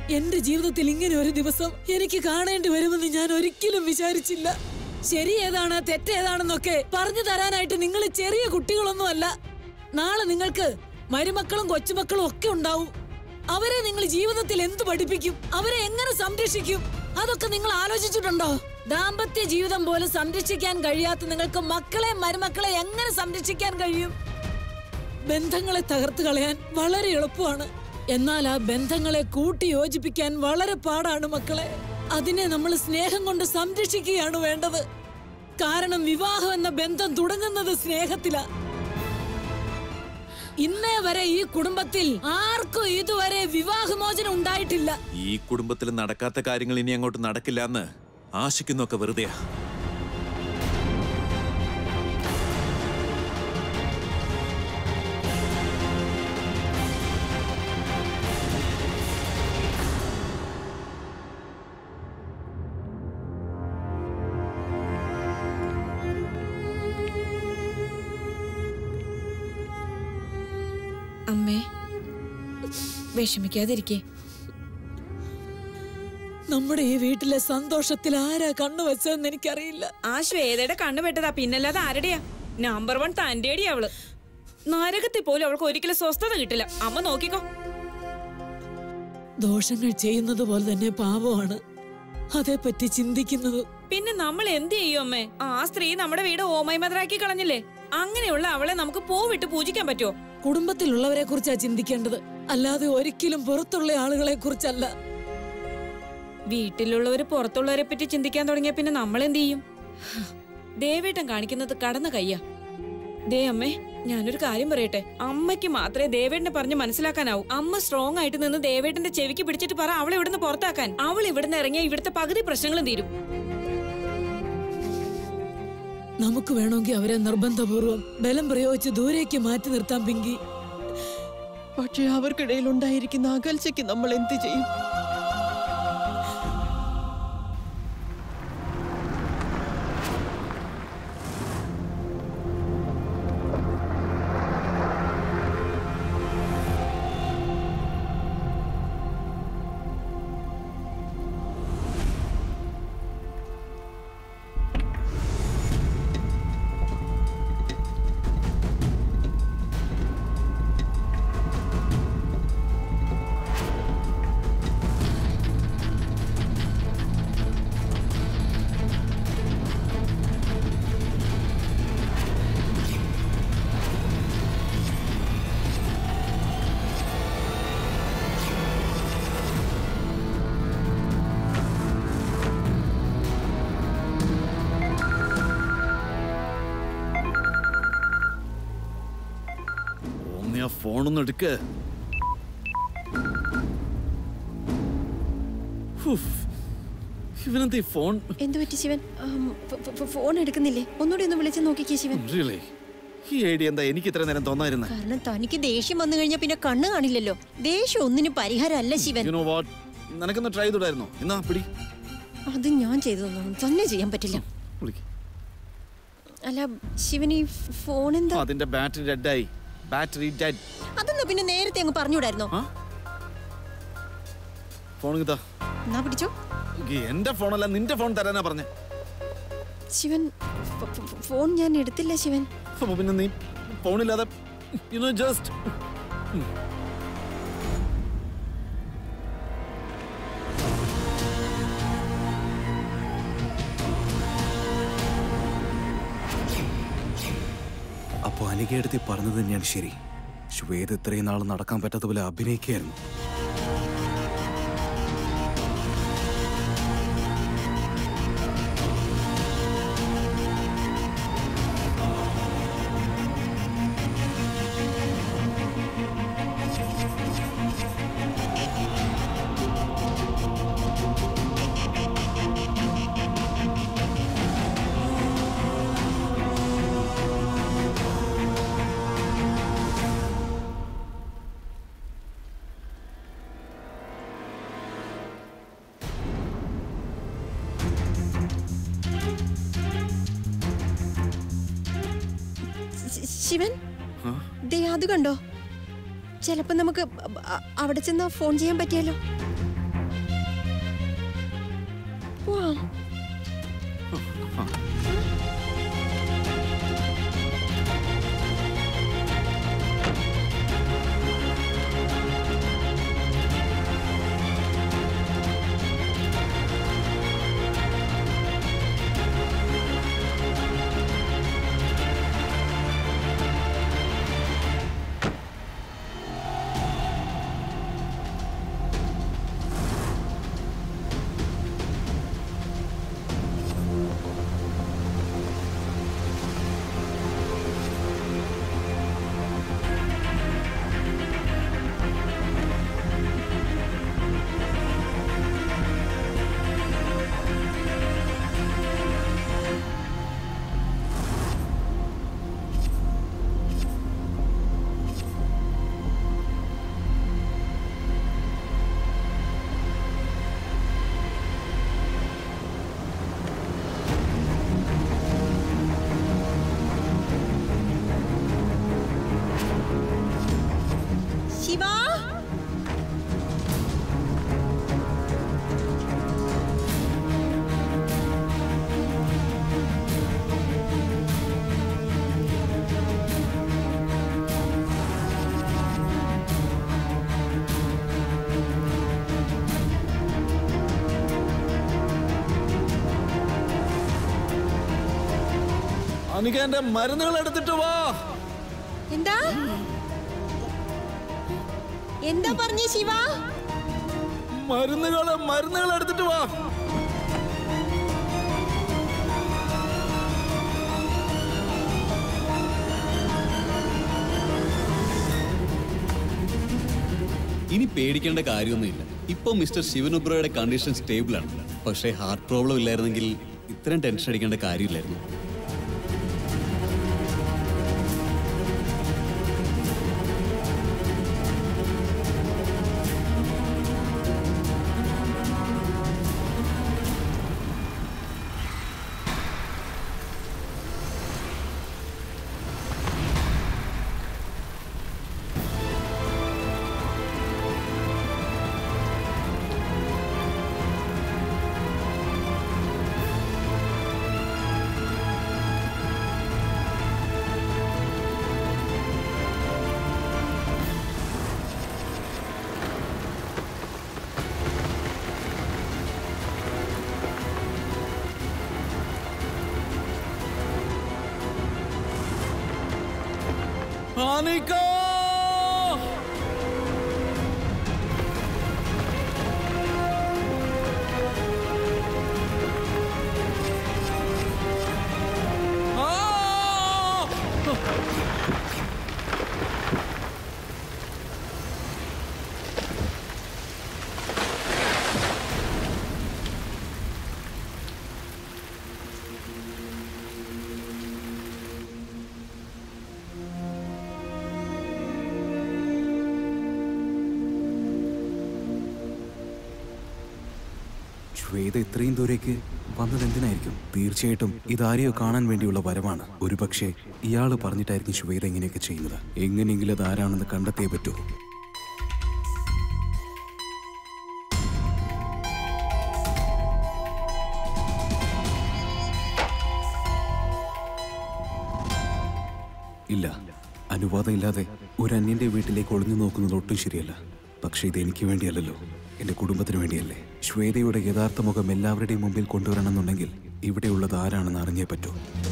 G: എന്റെ ജീവിതത്തിൽ ഇങ്ങനെ ഒരു ദിവസം എനിക്ക് കാണേണ്ടി വരുമെന്ന് ഞാൻ ഒരിക്കലും വിചാരിച്ചില്ല ശരി ഏതാണ് തെറ്റേതാണെന്നൊക്കെ പറഞ്ഞു തരാനായിട്ട് നിങ്ങൾ ചെറിയ കുട്ടികളൊന്നുമല്ല നാളെ നിങ്ങൾക്ക് മരുമക്കളും കൊച്ചുമക്കളും ഒക്കെ ഉണ്ടാവും അവരെ നിങ്ങൾ ജീവിതത്തിൽ എന്ത് പഠിപ്പിക്കും അവരെ എങ്ങനെ സംരക്ഷിക്കും അതൊക്കെ നിങ്ങൾ ആലോചിച്ചിട്ടുണ്ടോ ദാമ്പത്യ ജീവിതം പോലും സംരക്ഷിക്കാൻ കഴിയാത്ത നിങ്ങൾക്ക് മക്കളെ മരുമക്കളെ എങ്ങനെ സംരക്ഷിക്കാൻ കഴിയും ബന്ധങ്ങളെ തകർത്ത് കളയാൻ വളരെ എളുപ്പമാണ് എന്നാൽ ആ ബന്ധങ്ങളെ കൂട്ടി യോജിപ്പിക്കാൻ വളരെ പാടാണ് മക്കളെ അതിനെ നമ്മൾ സ്നേഹം കൊണ്ട് സംരക്ഷിക്കുകയാണ് വേണ്ടത് കാരണം വിവാഹം എന്ന ബന്ധം തുടങ്ങുന്നത് സ്നേഹത്തിലാ ഇന്നേ വരെ ഈ കുടുംബത്തിൽ ആർക്കും ഇതുവരെ വിവാഹമോചനം ഉണ്ടായിട്ടില്ല
D: ഈ കുടുംബത്തിൽ നടക്കാത്ത കാര്യങ്ങൾ ഇനി അങ്ങോട്ട് നടക്കില്ല എന്ന് ആശിക്കുന്നൊക്കെ വെറുതെയാ
I: അമ്മേ വിഷമിക്കാതിരിക്കേ
G: നമ്മുടെ ഈ വീട്ടിലെ സന്തോഷത്തിൽ ആരാ കണ്ണുവെച്ചതെന്ന് എനിക്കറിയില്ല
I: ആ ശ്വേതയുടെ കണ്ണു പെട്ടതാ പിന്നല്ലാതെ ആരുടെയാ നമ്പർ വൺ തന്റെടിയാ അവള് നരകത്തിൽ പോലും അവൾക്ക് ഒരിക്കലും സ്വസ്ഥത കിട്ടില്ല അമ്മ നോക്കിക്കോ
G: ദോഷങ്ങൾ ചെയ്യുന്നത് പോലെ തന്നെ പാപമാണ് അതേപ്പറ്റി ചിന്തിക്കുന്നത്
I: പിന്നെ നമ്മൾ എന്ത് ചെയ്യും അമ്മേ ആ സ്ത്രീ നമ്മുടെ വീട് ഓമൈമതരാക്കി കളഞ്ഞില്ലേ അങ്ങനെയുള്ള അവളെ നമുക്ക് പൂവിട്ട് പൂജിക്കാൻ പറ്റുമോ
G: കുടുംബത്തിലുള്ളവരെ കുറിച്ചാ ചിന്തിക്കേണ്ടത് അല്ലാതെ ഒരിക്കലും പുറത്തുള്ള ആളുകളെ കുറിച്ചല്ല
I: വീട്ടിലുള്ളവര് പുറത്തുള്ളവരെ പറ്റി ചിന്തിക്കാൻ തുടങ്ങിയ പിന്നെ നമ്മൾ എന്ത് ചെയ്യും ദേവേട്ടൻ കാണിക്കുന്നത് കടന്ന കയ്യാ ദേ അമ്മേ ഞാനൊരു കാര്യം പറയട്ടെ അമ്മയ്ക്ക് മാത്രമേ ദേവേട്ടനെ പറഞ്ഞ് മനസ്സിലാക്കാനാവൂ അമ്മ സ്ട്രോങ് ആയിട്ട് നിന്ന് ദേവേട്ടന്റെ ചെവിക്ക് പിടിച്ചിട്ട് പറ അവളെ ഇവിടുന്ന് പുറത്താക്കാൻ അവൾ ഇവിടുന്ന് ഇറങ്ങിയ ഇവിടുത്തെ പകുതി പ്രശ്നങ്ങളും തീരും
G: നമുക്ക് വേണമെങ്കിൽ അവരെ നിർബന്ധപൂർവ്വം ബലം പ്രയോഗിച്ച് ദൂരേക്ക് മാറ്റി നിർത്താം പിങ്കി
H: പക്ഷേ അവർക്കിടയിൽ ഉണ്ടായിരിക്കുന്ന അകൽച്ചയ്ക്ക് നമ്മൾ എന്ത് ചെയ്യും
B: ഓമി ആ ഫോണൊന്നും എടുക്ക് ഹുഫ്. ഇവനെന്താ ഈ ഫോൺ
A: എന്തു പറ്റി ശിവൻ ആം, ഫ- ഫ- ഫോൺ എടുക്കുന്നില്ലേ ഒന്നുകൂടി ഒന്ന് വിളിച്ച് നോക്കിക്കേ ശിവൻ
B: റിയലി ഈ ഐഡിയ എന്താ എനിക്ക് ഇത്ര നേരം തോന്നായിരുന്നത്
A: കാരണം തനിക്ക് ദേഷ്യം വന്നു കഴിഞ്ഞാൽ പിന്നെ കണ്ണ് കാണില്ലല്ലോ ദേഷ്യം ഒന്നിനും പരിഹാരമല്ല ശിവൻ
B: യു നോ വാട്ട് നിനക്കൊന്ന് ട്രൈ ചെയ്തിടായിരുന്നോ എന്നാ പിടി
A: അത് ഞാൻ ചെയ്തതൊന്നും തന്നെ ചെയ്യാൻ പറ്റില്ല
B: വിളിക്ക്
A: അല്ല ശിവൻ ഈ ഫോൺ എന്താ
B: അതിന്റെ ബാറ്ററി ഡെഡായി ബാറ്ററി ഡെഡ്
A: അതൊന്നും പിന്നെ നേരത്തെ അങ്ങ് പറഞ്ഞുകൂടായിരുന്നോ
B: ഫോൺ ഇതാ
A: എന്നാ പിടിച്ചോ
B: എന്റെ ഫോണല്ല നിന്റെ ഫോൺ തരാനാ പറഞ്ഞേ
A: ശിവൻ ഫ- ഫ- ഫോൺ ഞാൻ എടുത്തില്ല ശിവൻ
B: അപ്പൊ പിന്നെ നീ ഫോണില്ലാതെ യു നോ ജസ്റ്റ്
K: അപ്പൊ അനികയെടുത്ത് പറഞ്ഞത് തന്നെയാണ് ശരി ശ്വേത ഇത്രയും നാൾ നടക്കാൻ പറ്റാത്ത പോലെ അഭിനയിക്കുകയായിരുന്നു
A: ശി- ശിവൻ ദേ അത് കണ്ടോ ചിലപ്പോ നമുക്ക് അ- അ- അവിടെ ചെന്ന് ഫോൺ ചെയ്യാൻ പറ്റിയാലോ പോവാം ശിവ
B: അനിക എന്റെ മരുന്നുകൾ എടുത്തിട്ട് വാ
A: എന്താ എന്താ പറഞ്ഞ ശിവ
B: മരുന്നുകൾ മരുന്നുകൾ എടുത്തിട്ട് വാ
L: ഇനി പേടിക്കേണ്ട കാര്യമൊന്നുമില്ല ഇപ്പൊ മിസ്റ്റർ ശിവനുബ്രയുടെ കണ്ടീഷൻ സ്റ്റേബിൾ ആണ് പക്ഷേ ഹാർട്ട് പ്രോബ്ലം ഇല്ലായിരുന്നെങ്കിൽ ഇത്രയും ടെൻഷൻ അടിക്കേണ്ട കാര്യമില്ലായിരുന്നു
B: അനിക
K: ശ്വേത ഇത്രയും ദൂരേക്ക് വന്നത് എന്തിനായിരിക്കും തീർച്ചയായിട്ടും ഇതാരെയോ കാണാൻ വേണ്ടിയുള്ള വരവാണ് ഒരുപക്ഷെ ഇയാള് പറഞ്ഞിട്ടായിരിക്കും ശ്വേത ഇങ്ങനെയൊക്കെ ചെയ്യുന്നത് എങ്ങനെയെങ്കിലും അത് ആരാണെന്ന് കണ്ടെത്തിയേ പറ്റൂ ഇല്ല അനുവാദം ഇല്ലാതെ ഒരു അന്യന്റെ വീട്ടിലേക്ക് ഒളിഞ്ഞു നോക്കുന്നത് ഒട്ടും ശരിയല്ല പക്ഷേ ഇത് എനിക്ക് വേണ്ടിയല്ലല്ലോ എന്റെ കുടുംബത്തിന് വേണ്ടിയല്ലേ ശ്വേതയുടെ യഥാർത്ഥ മുഖം എല്ലാവരുടെയും മുമ്പിൽ കൊണ്ടുവരണമെന്നുണ്ടെങ്കിൽ ഇവിടെയുള്ളത് ആരാണെന്ന് അറിഞ്ഞേ പറ്റൂ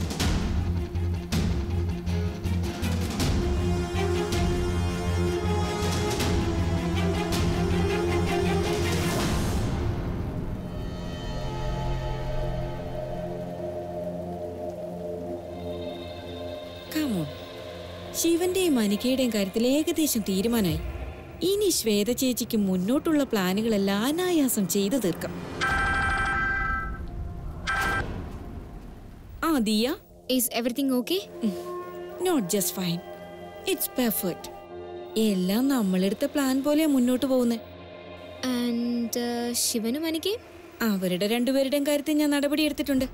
I: Come on. ശിവന്റെയും അനികയുടെയും കാര്യത്തിൽ ഏകദേശം തീരുമാനമായി ഇനി ശ്വേത ചേച്ചിക്ക് മുന്നോട്ടുള്ള പ്ലാനുകളെല്ലാം അനായാസം ചെയ്തു തീർക്കാം ആ Diya
E: is everything okay
I: not just fine it's perfect എല്ലാം നമ്മളെടുത്ത പ്ലാൻ പോലെ മുന്നോട്ട് പോകുന്നത്
E: ആൻഡ് ശിവനും അനിക്കയും
I: അവരുടെ രണ്ടുപേരുടെയും കാര്യത്തിൽ ഞാൻ നടപടി എടുത്തിട്ടുണ്ട്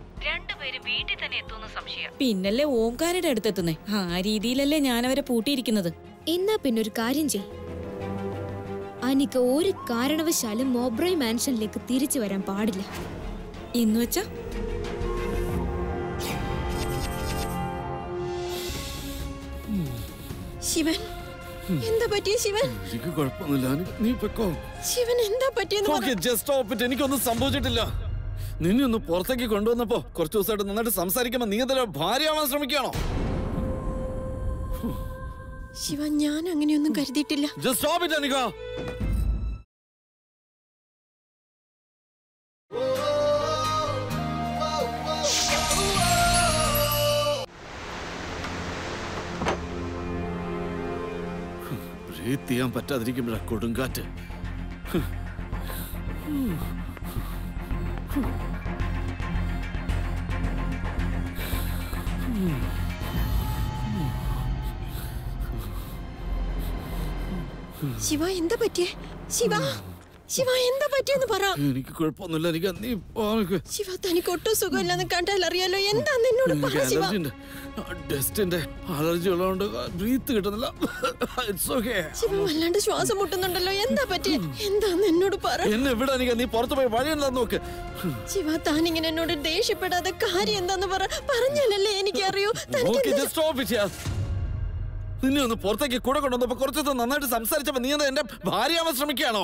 I: പിന്നല്ലേ ഓംകാരുടെ അടുത്തെത്തുന്നേ ആ രീതിയിലല്ലേ ഞാൻ അവരെ പൂട്ടിയിരിക്കുന്നത്
E: എന്നാ പിന്നെ ഒരു കാര്യം ചെയ് അനിക്ക ഒരു കാരണവശാലും മോബ്രോയ് മാൻഷനിലേക്ക് തിരിച്ചു വരാൻ പാടില്ല
I: എന്ന് വെച്ചാ
A: ശിവൻ എന്താ പറ്റിയ ശിവൻ
B: എനിക്ക് കുഴപ്പമൊന്നുമില്ല നീ- നീ പൊക്കോ
A: ശിവൻ എന്താ പറ്റിയെന്ന് പറ.
B: ഓക്കെ ജസ്റ്റ് സ്റ്റോപ്പ് ഇറ്റ് എനിക്കൊന്നും സംഭവിച്ചിട്ടില്ല നിന്നെ ഒന്ന് പുറത്തേക്ക് കൊണ്ടുവന്നപ്പോ കുറച്ച് ദിവസമായിട്ട് നന്നായിട്ട് സംസാരിക്കുമ്പോ നീ എന്തെങ്കിലും ഭാര്യയാവാൻ ശ്രമിക്കുകയാണോ
A: ശിവ ഞാൻ അങ്ങനെയൊന്നും കരുതിയിട്ടില്ല
B: just stop it Anika breathe ചെയ്യാൻ പറ്റാതിരിക്കുമ്പോഴാ കൊടുങ്കാറ്റ്
A: ശിവ എന്താ പറ്റിയേ ശിവ ശിവ എന്താ പറ്റിയെന്ന് പറ
B: എനിക്ക് കുഴപ്പമൊന്നുമില്ല എനിക്ക് നീ പോക്ക്.
A: ശിവ തനിക്ക് ഒട്ടും സുഖമില്ലെന്ന് കണ്ടാൽ അറിയാലോ എന്താ നിന്നോട്
B: എനിക്ക്
A: പറ ശിവ
B: അലർജി ഉണ്ട് ഡസ്റ്റിന്റെ അലർജി ഉള്ളതുകൊണ്ട് ബ്രീത്ത് കിട്ടുന്നില്ല ഇറ്റ്സ് ഓക്കെ
A: ശിവ വല്ലാണ്ട് ശ്വാസം മുട്ടുന്നുണ്ടല്ലോ എന്താ പറ്റിയ എന്താന്ന് എന്നോട് പറ
B: എന്നെ ഇവിടെ എനിക്ക് നീ പുറത്ത് പോയി വഴിയുണ്ടെന്ന് നോക്ക്
A: ശിവ താൻ ഇങ്ങനെ എന്നോട് ദേഷ്യപ്പെടാതെ കാര്യം എന്താന്ന് പറ പറഞ്ഞാലല്ലേ എനിക്കറിയൂ തനിക്ക്
B: ഓക്കെ
A: എന്താ-
B: ജസ്റ്റ് സ്റ്റോപ്പ് ഇറ്റ് നിന്നെ ഒന്ന് പുറത്തേക്ക് കൂടെ കൊണ്ടുവന്നപ്പോ കുറച്ച് ദിവസം നന്നായിട്ട് സംസാരിച്ചപ്പോ നീ എന്താ എന്റെ ഭാര്യയാവാൻ ശ്രമിക്കുകയാണോ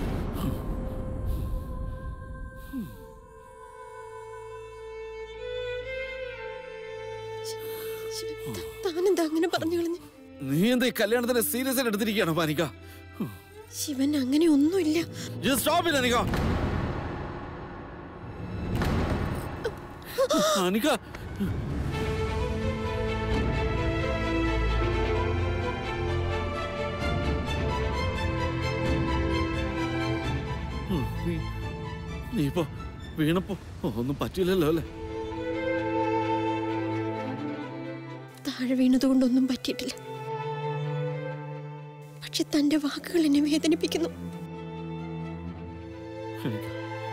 A: ശിവ, ത- താനെന്താ അങ്ങനെ പറഞ്ഞു കളഞ്ഞു
B: നീ എന്താ ഈ കല്യാണത്തിന് സീരിയസ് ആയിട്ട് എടുത്തിരിക്കുകയാണോ പാനിക
A: ശിവൻ അങ്ങനെ ഒന്നുമില്ല
B: just stop it Anika Anika ഉം, നീ നീ ഇപ്പോ വീണപ്പോ ഒന്നും പറ്റില്ലല്ലോ അല്ലേ
A: താഴെ വീണതുകൊണ്ടൊന്നും പറ്റിയിട്ടില്ല പക്ഷെ തന്റെ വാക്കുകൾ എന്നെ വേദനിപ്പിക്കുന്നു
B: Anika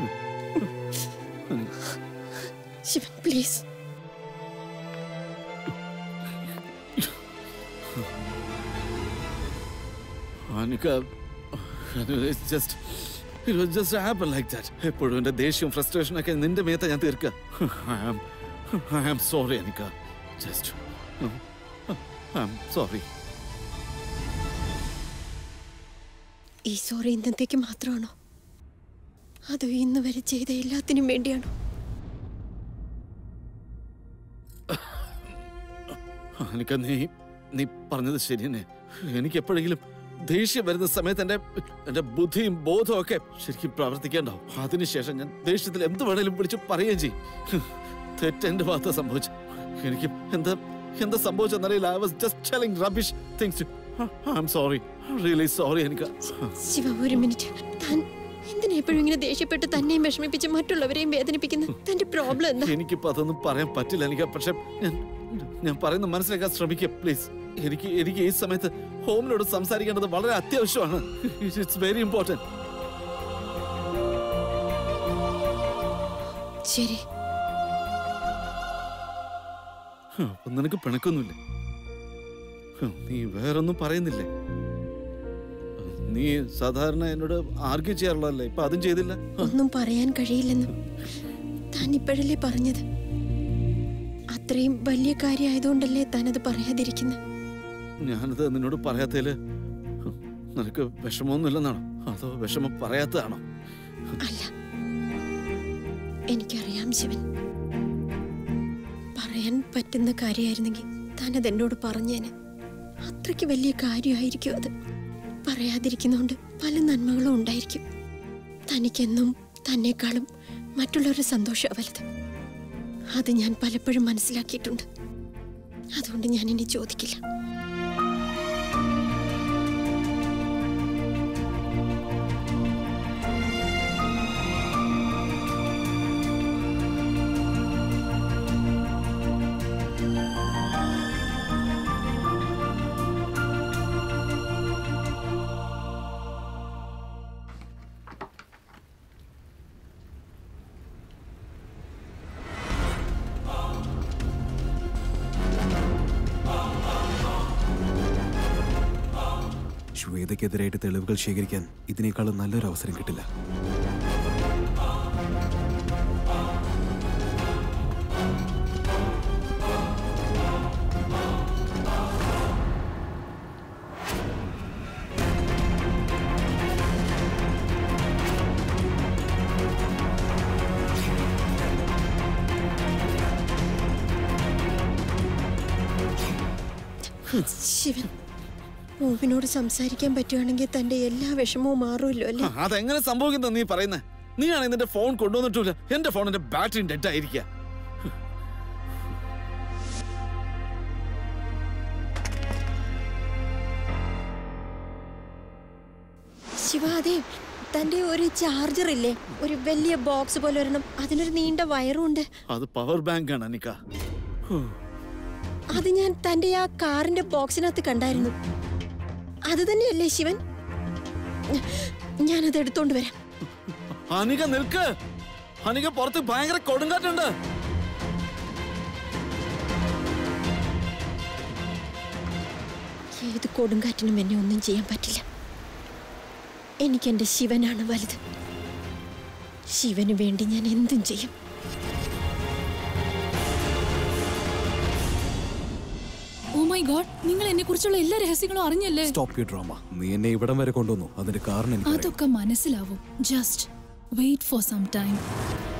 B: Anika
A: Shivan please
B: Anika, it's just, it was just happen like that. എപ്പോഴും എൻ്റെ ദേഷ്യവും ഫ്രസ്ട്രേഷനും ഒക്കെ നിന്റെ മേത്ത ഞാൻ തീർക്കുക I am I am sorry Anika just I am sorry
A: ഈ സോറി ഇന്നത്തേക്ക് മാത്രമാണോ അതോ ഇന്ന് വരെ ചെയ്ത എല്ലാത്തിനും വേണ്ടിയാണോ
B: അനിക്ക നീ നീ പറഞ്ഞത് ശരി തന്നെ എനിക്ക് എപ്പോഴെങ്കിലും ദേഷ്യം വരുന്ന സമയത്ത് എൻ്റെ എൻ്റെ ബുദ്ധിയും ബോധവും ഒക്കെ ശരിക്കും പ്രവർത്തിക്കേണ്ടാവും അതിനുശേഷം ഞാൻ ദേഷ്യത്തിൽ എന്ത് വേണേലും വിളിച്ച് പറയുകയും ചെയ്യും തെറ്റെന്റെ ഭാഗത്ത് സംഭവിച്ചു എനിക്ക് എന്താ എന്താ സംഭവിച്ചെന്നറിയില്ല I was just telling rubbish things I am sorry really sorry എനിക്ക്
A: ശിവ ഒരു മിനിറ്റ് താൻ എന്തിനാ എപ്പോഴും ഇങ്ങനെ ദേഷ്യപ്പെട്ട് തന്നെയും വിഷമിപ്പിച്ച് മറ്റുള്ളവരെയും വേദനിപ്പിക്കുന്നത് തന്റെ പ്രോബ്ലം എന്താ
B: എനിക്കിപ്പോ അതൊന്നും പറയാൻ പറ്റില്ല എനിക്ക് പക്ഷെ ഞാൻ ഞാൻ പറയുന്ന മനസ്സിലാക്കാൻ ശ്രമിക്കുക പ്ലീസ് എനിക്ക് എനിക്ക് ഈ സമയത്ത് ഹോമിനോട് സംസാരിക്കേണ്ടത് വളരെ അത്യാവശ്യമാണ് ഇറ്റ്സ് വെരി ഇമ്പോർട്ടൻറ്റ്
A: ശരി
B: അപ്പൊ നിനക്ക് പിണക്കൊന്നുമില്ലേ ഹും, നീ വേറൊന്നും പറയുന്നില്ലേ നീ സാധാരണ എന്നോട് ആർഗ്യൂ ചെയ്യാറുള്ളതല്ലേ ഇപ്പൊ അതും ചെയ്തില്ല
A: ഒന്നും പറയാൻ കഴിയില്ലെന്നും താൻ ഇപ്പോഴല്ലേ പറഞ്ഞത് അത്രയും വലിയ കാര്യമായതുകൊണ്ടല്ലേ താനത് പറയാതിരിക്കുന്നത്
B: ഞാനത് നിന്നോട് പറയാത്തതില് ഹും, നിനക്ക് വിഷമമൊന്നുമില്ലെന്നാണോ അതോ വിഷമം പറയാത്തതാണോ
A: അല്ല എനിക്കറിയാം ശിവൻ പറയാൻ പറ്റുന്ന കാര്യമായിരുന്നെങ്കിൽ താനത് എന്നോട് പറഞ്ഞേന് അത്രയ്ക്ക് വലിയ കാര്യമായിരിക്കും അത് പറയാതിരിക്കുന്നോണ്ട് പല നന്മകളും ഉണ്ടായിരിക്കും തനിക്കെന്നും തന്നെക്കാളും മറ്റുള്ളവരുടെ സന്തോഷം വലുത് അത് ഞാൻ പലപ്പോഴും മനസ്സിലാക്കിയിട്ടുണ്ട് അതുകൊണ്ട് ഞാൻ ഇനി ചോദിക്കില്ല
K: ശ്വേതയ്ക്കെതിരായിട്ട് തെളിവുകൾ ശേഖരിക്കാൻ ഇതിനേക്കാളും നല്ലൊരു അവസരം കിട്ടില്ല
A: ശിവൻ മോവിനോട് സംസാരിക്കാൻ പറ്റുവാണെങ്കിൽ തന്റെ എല്ലാ വിഷമവും മാറുമല്ലോ അല്ലേ
B: ആ, അതെങ്ങനെ സംഭവിക്കുന്ന നീ പറയുന്നേ നീയാണ് നിന്റെ ഫോൺ കൊണ്ടുവന്നിട്ടില്ല എന്റെ ഫോണിന്റെ ബാറ്ററി ഡെഡ് ആയിരിക്കുക
A: ശിവ അതെ തന്റെ ഒരു ചാർജർ ഇല്ലേ ഒരു വലിയ ബോക്സ് പോലെ ഒരെണ്ണം അതിനൊരു നീണ്ട വയറും ഉണ്ട്
B: അത് പവർ ബാങ്ക് ആണ് അനിക്ക
A: അത് ഞാൻ തന്റെ ആ കാറിന്റെ ബോക്സിനകത്ത് കണ്ടായിരുന്നു അത് തന്നെയല്ലേ ശിവൻ ഞാനത് എടുത്തോണ്ട് വരാം
B: അനിക നിൽക്ക് അനിക പുറത്ത് ഭയങ്കര കൊടുങ്കാറ്റുണ്ട്
A: ഏത് കൊടുങ്കാറ്റിനും എന്നെ ഒന്നും ചെയ്യാൻ പറ്റില്ല എനിക്ക് എന്റെ ശിവനാണ് വലുത് ശിവന് വേണ്ടി ഞാൻ എന്തും ചെയ്യും
C: ഓ മൈ ഗോഡ് നിങ്ങൾ എന്നെ കുറിച്ചുള്ള എല്ലാ രഹസ്യങ്ങളും അറിഞ്ഞല്ലേ
K: സ്റ്റോപ്പ് യു ഡ്രാമ നീ എന്നെ ഇവിടം വരെ കൊണ്ടുവന്നു അതിന്റെ കാരണം എനിക്ക്
C: അതൊക്കെ മനസ്സിലാവും just wait for some time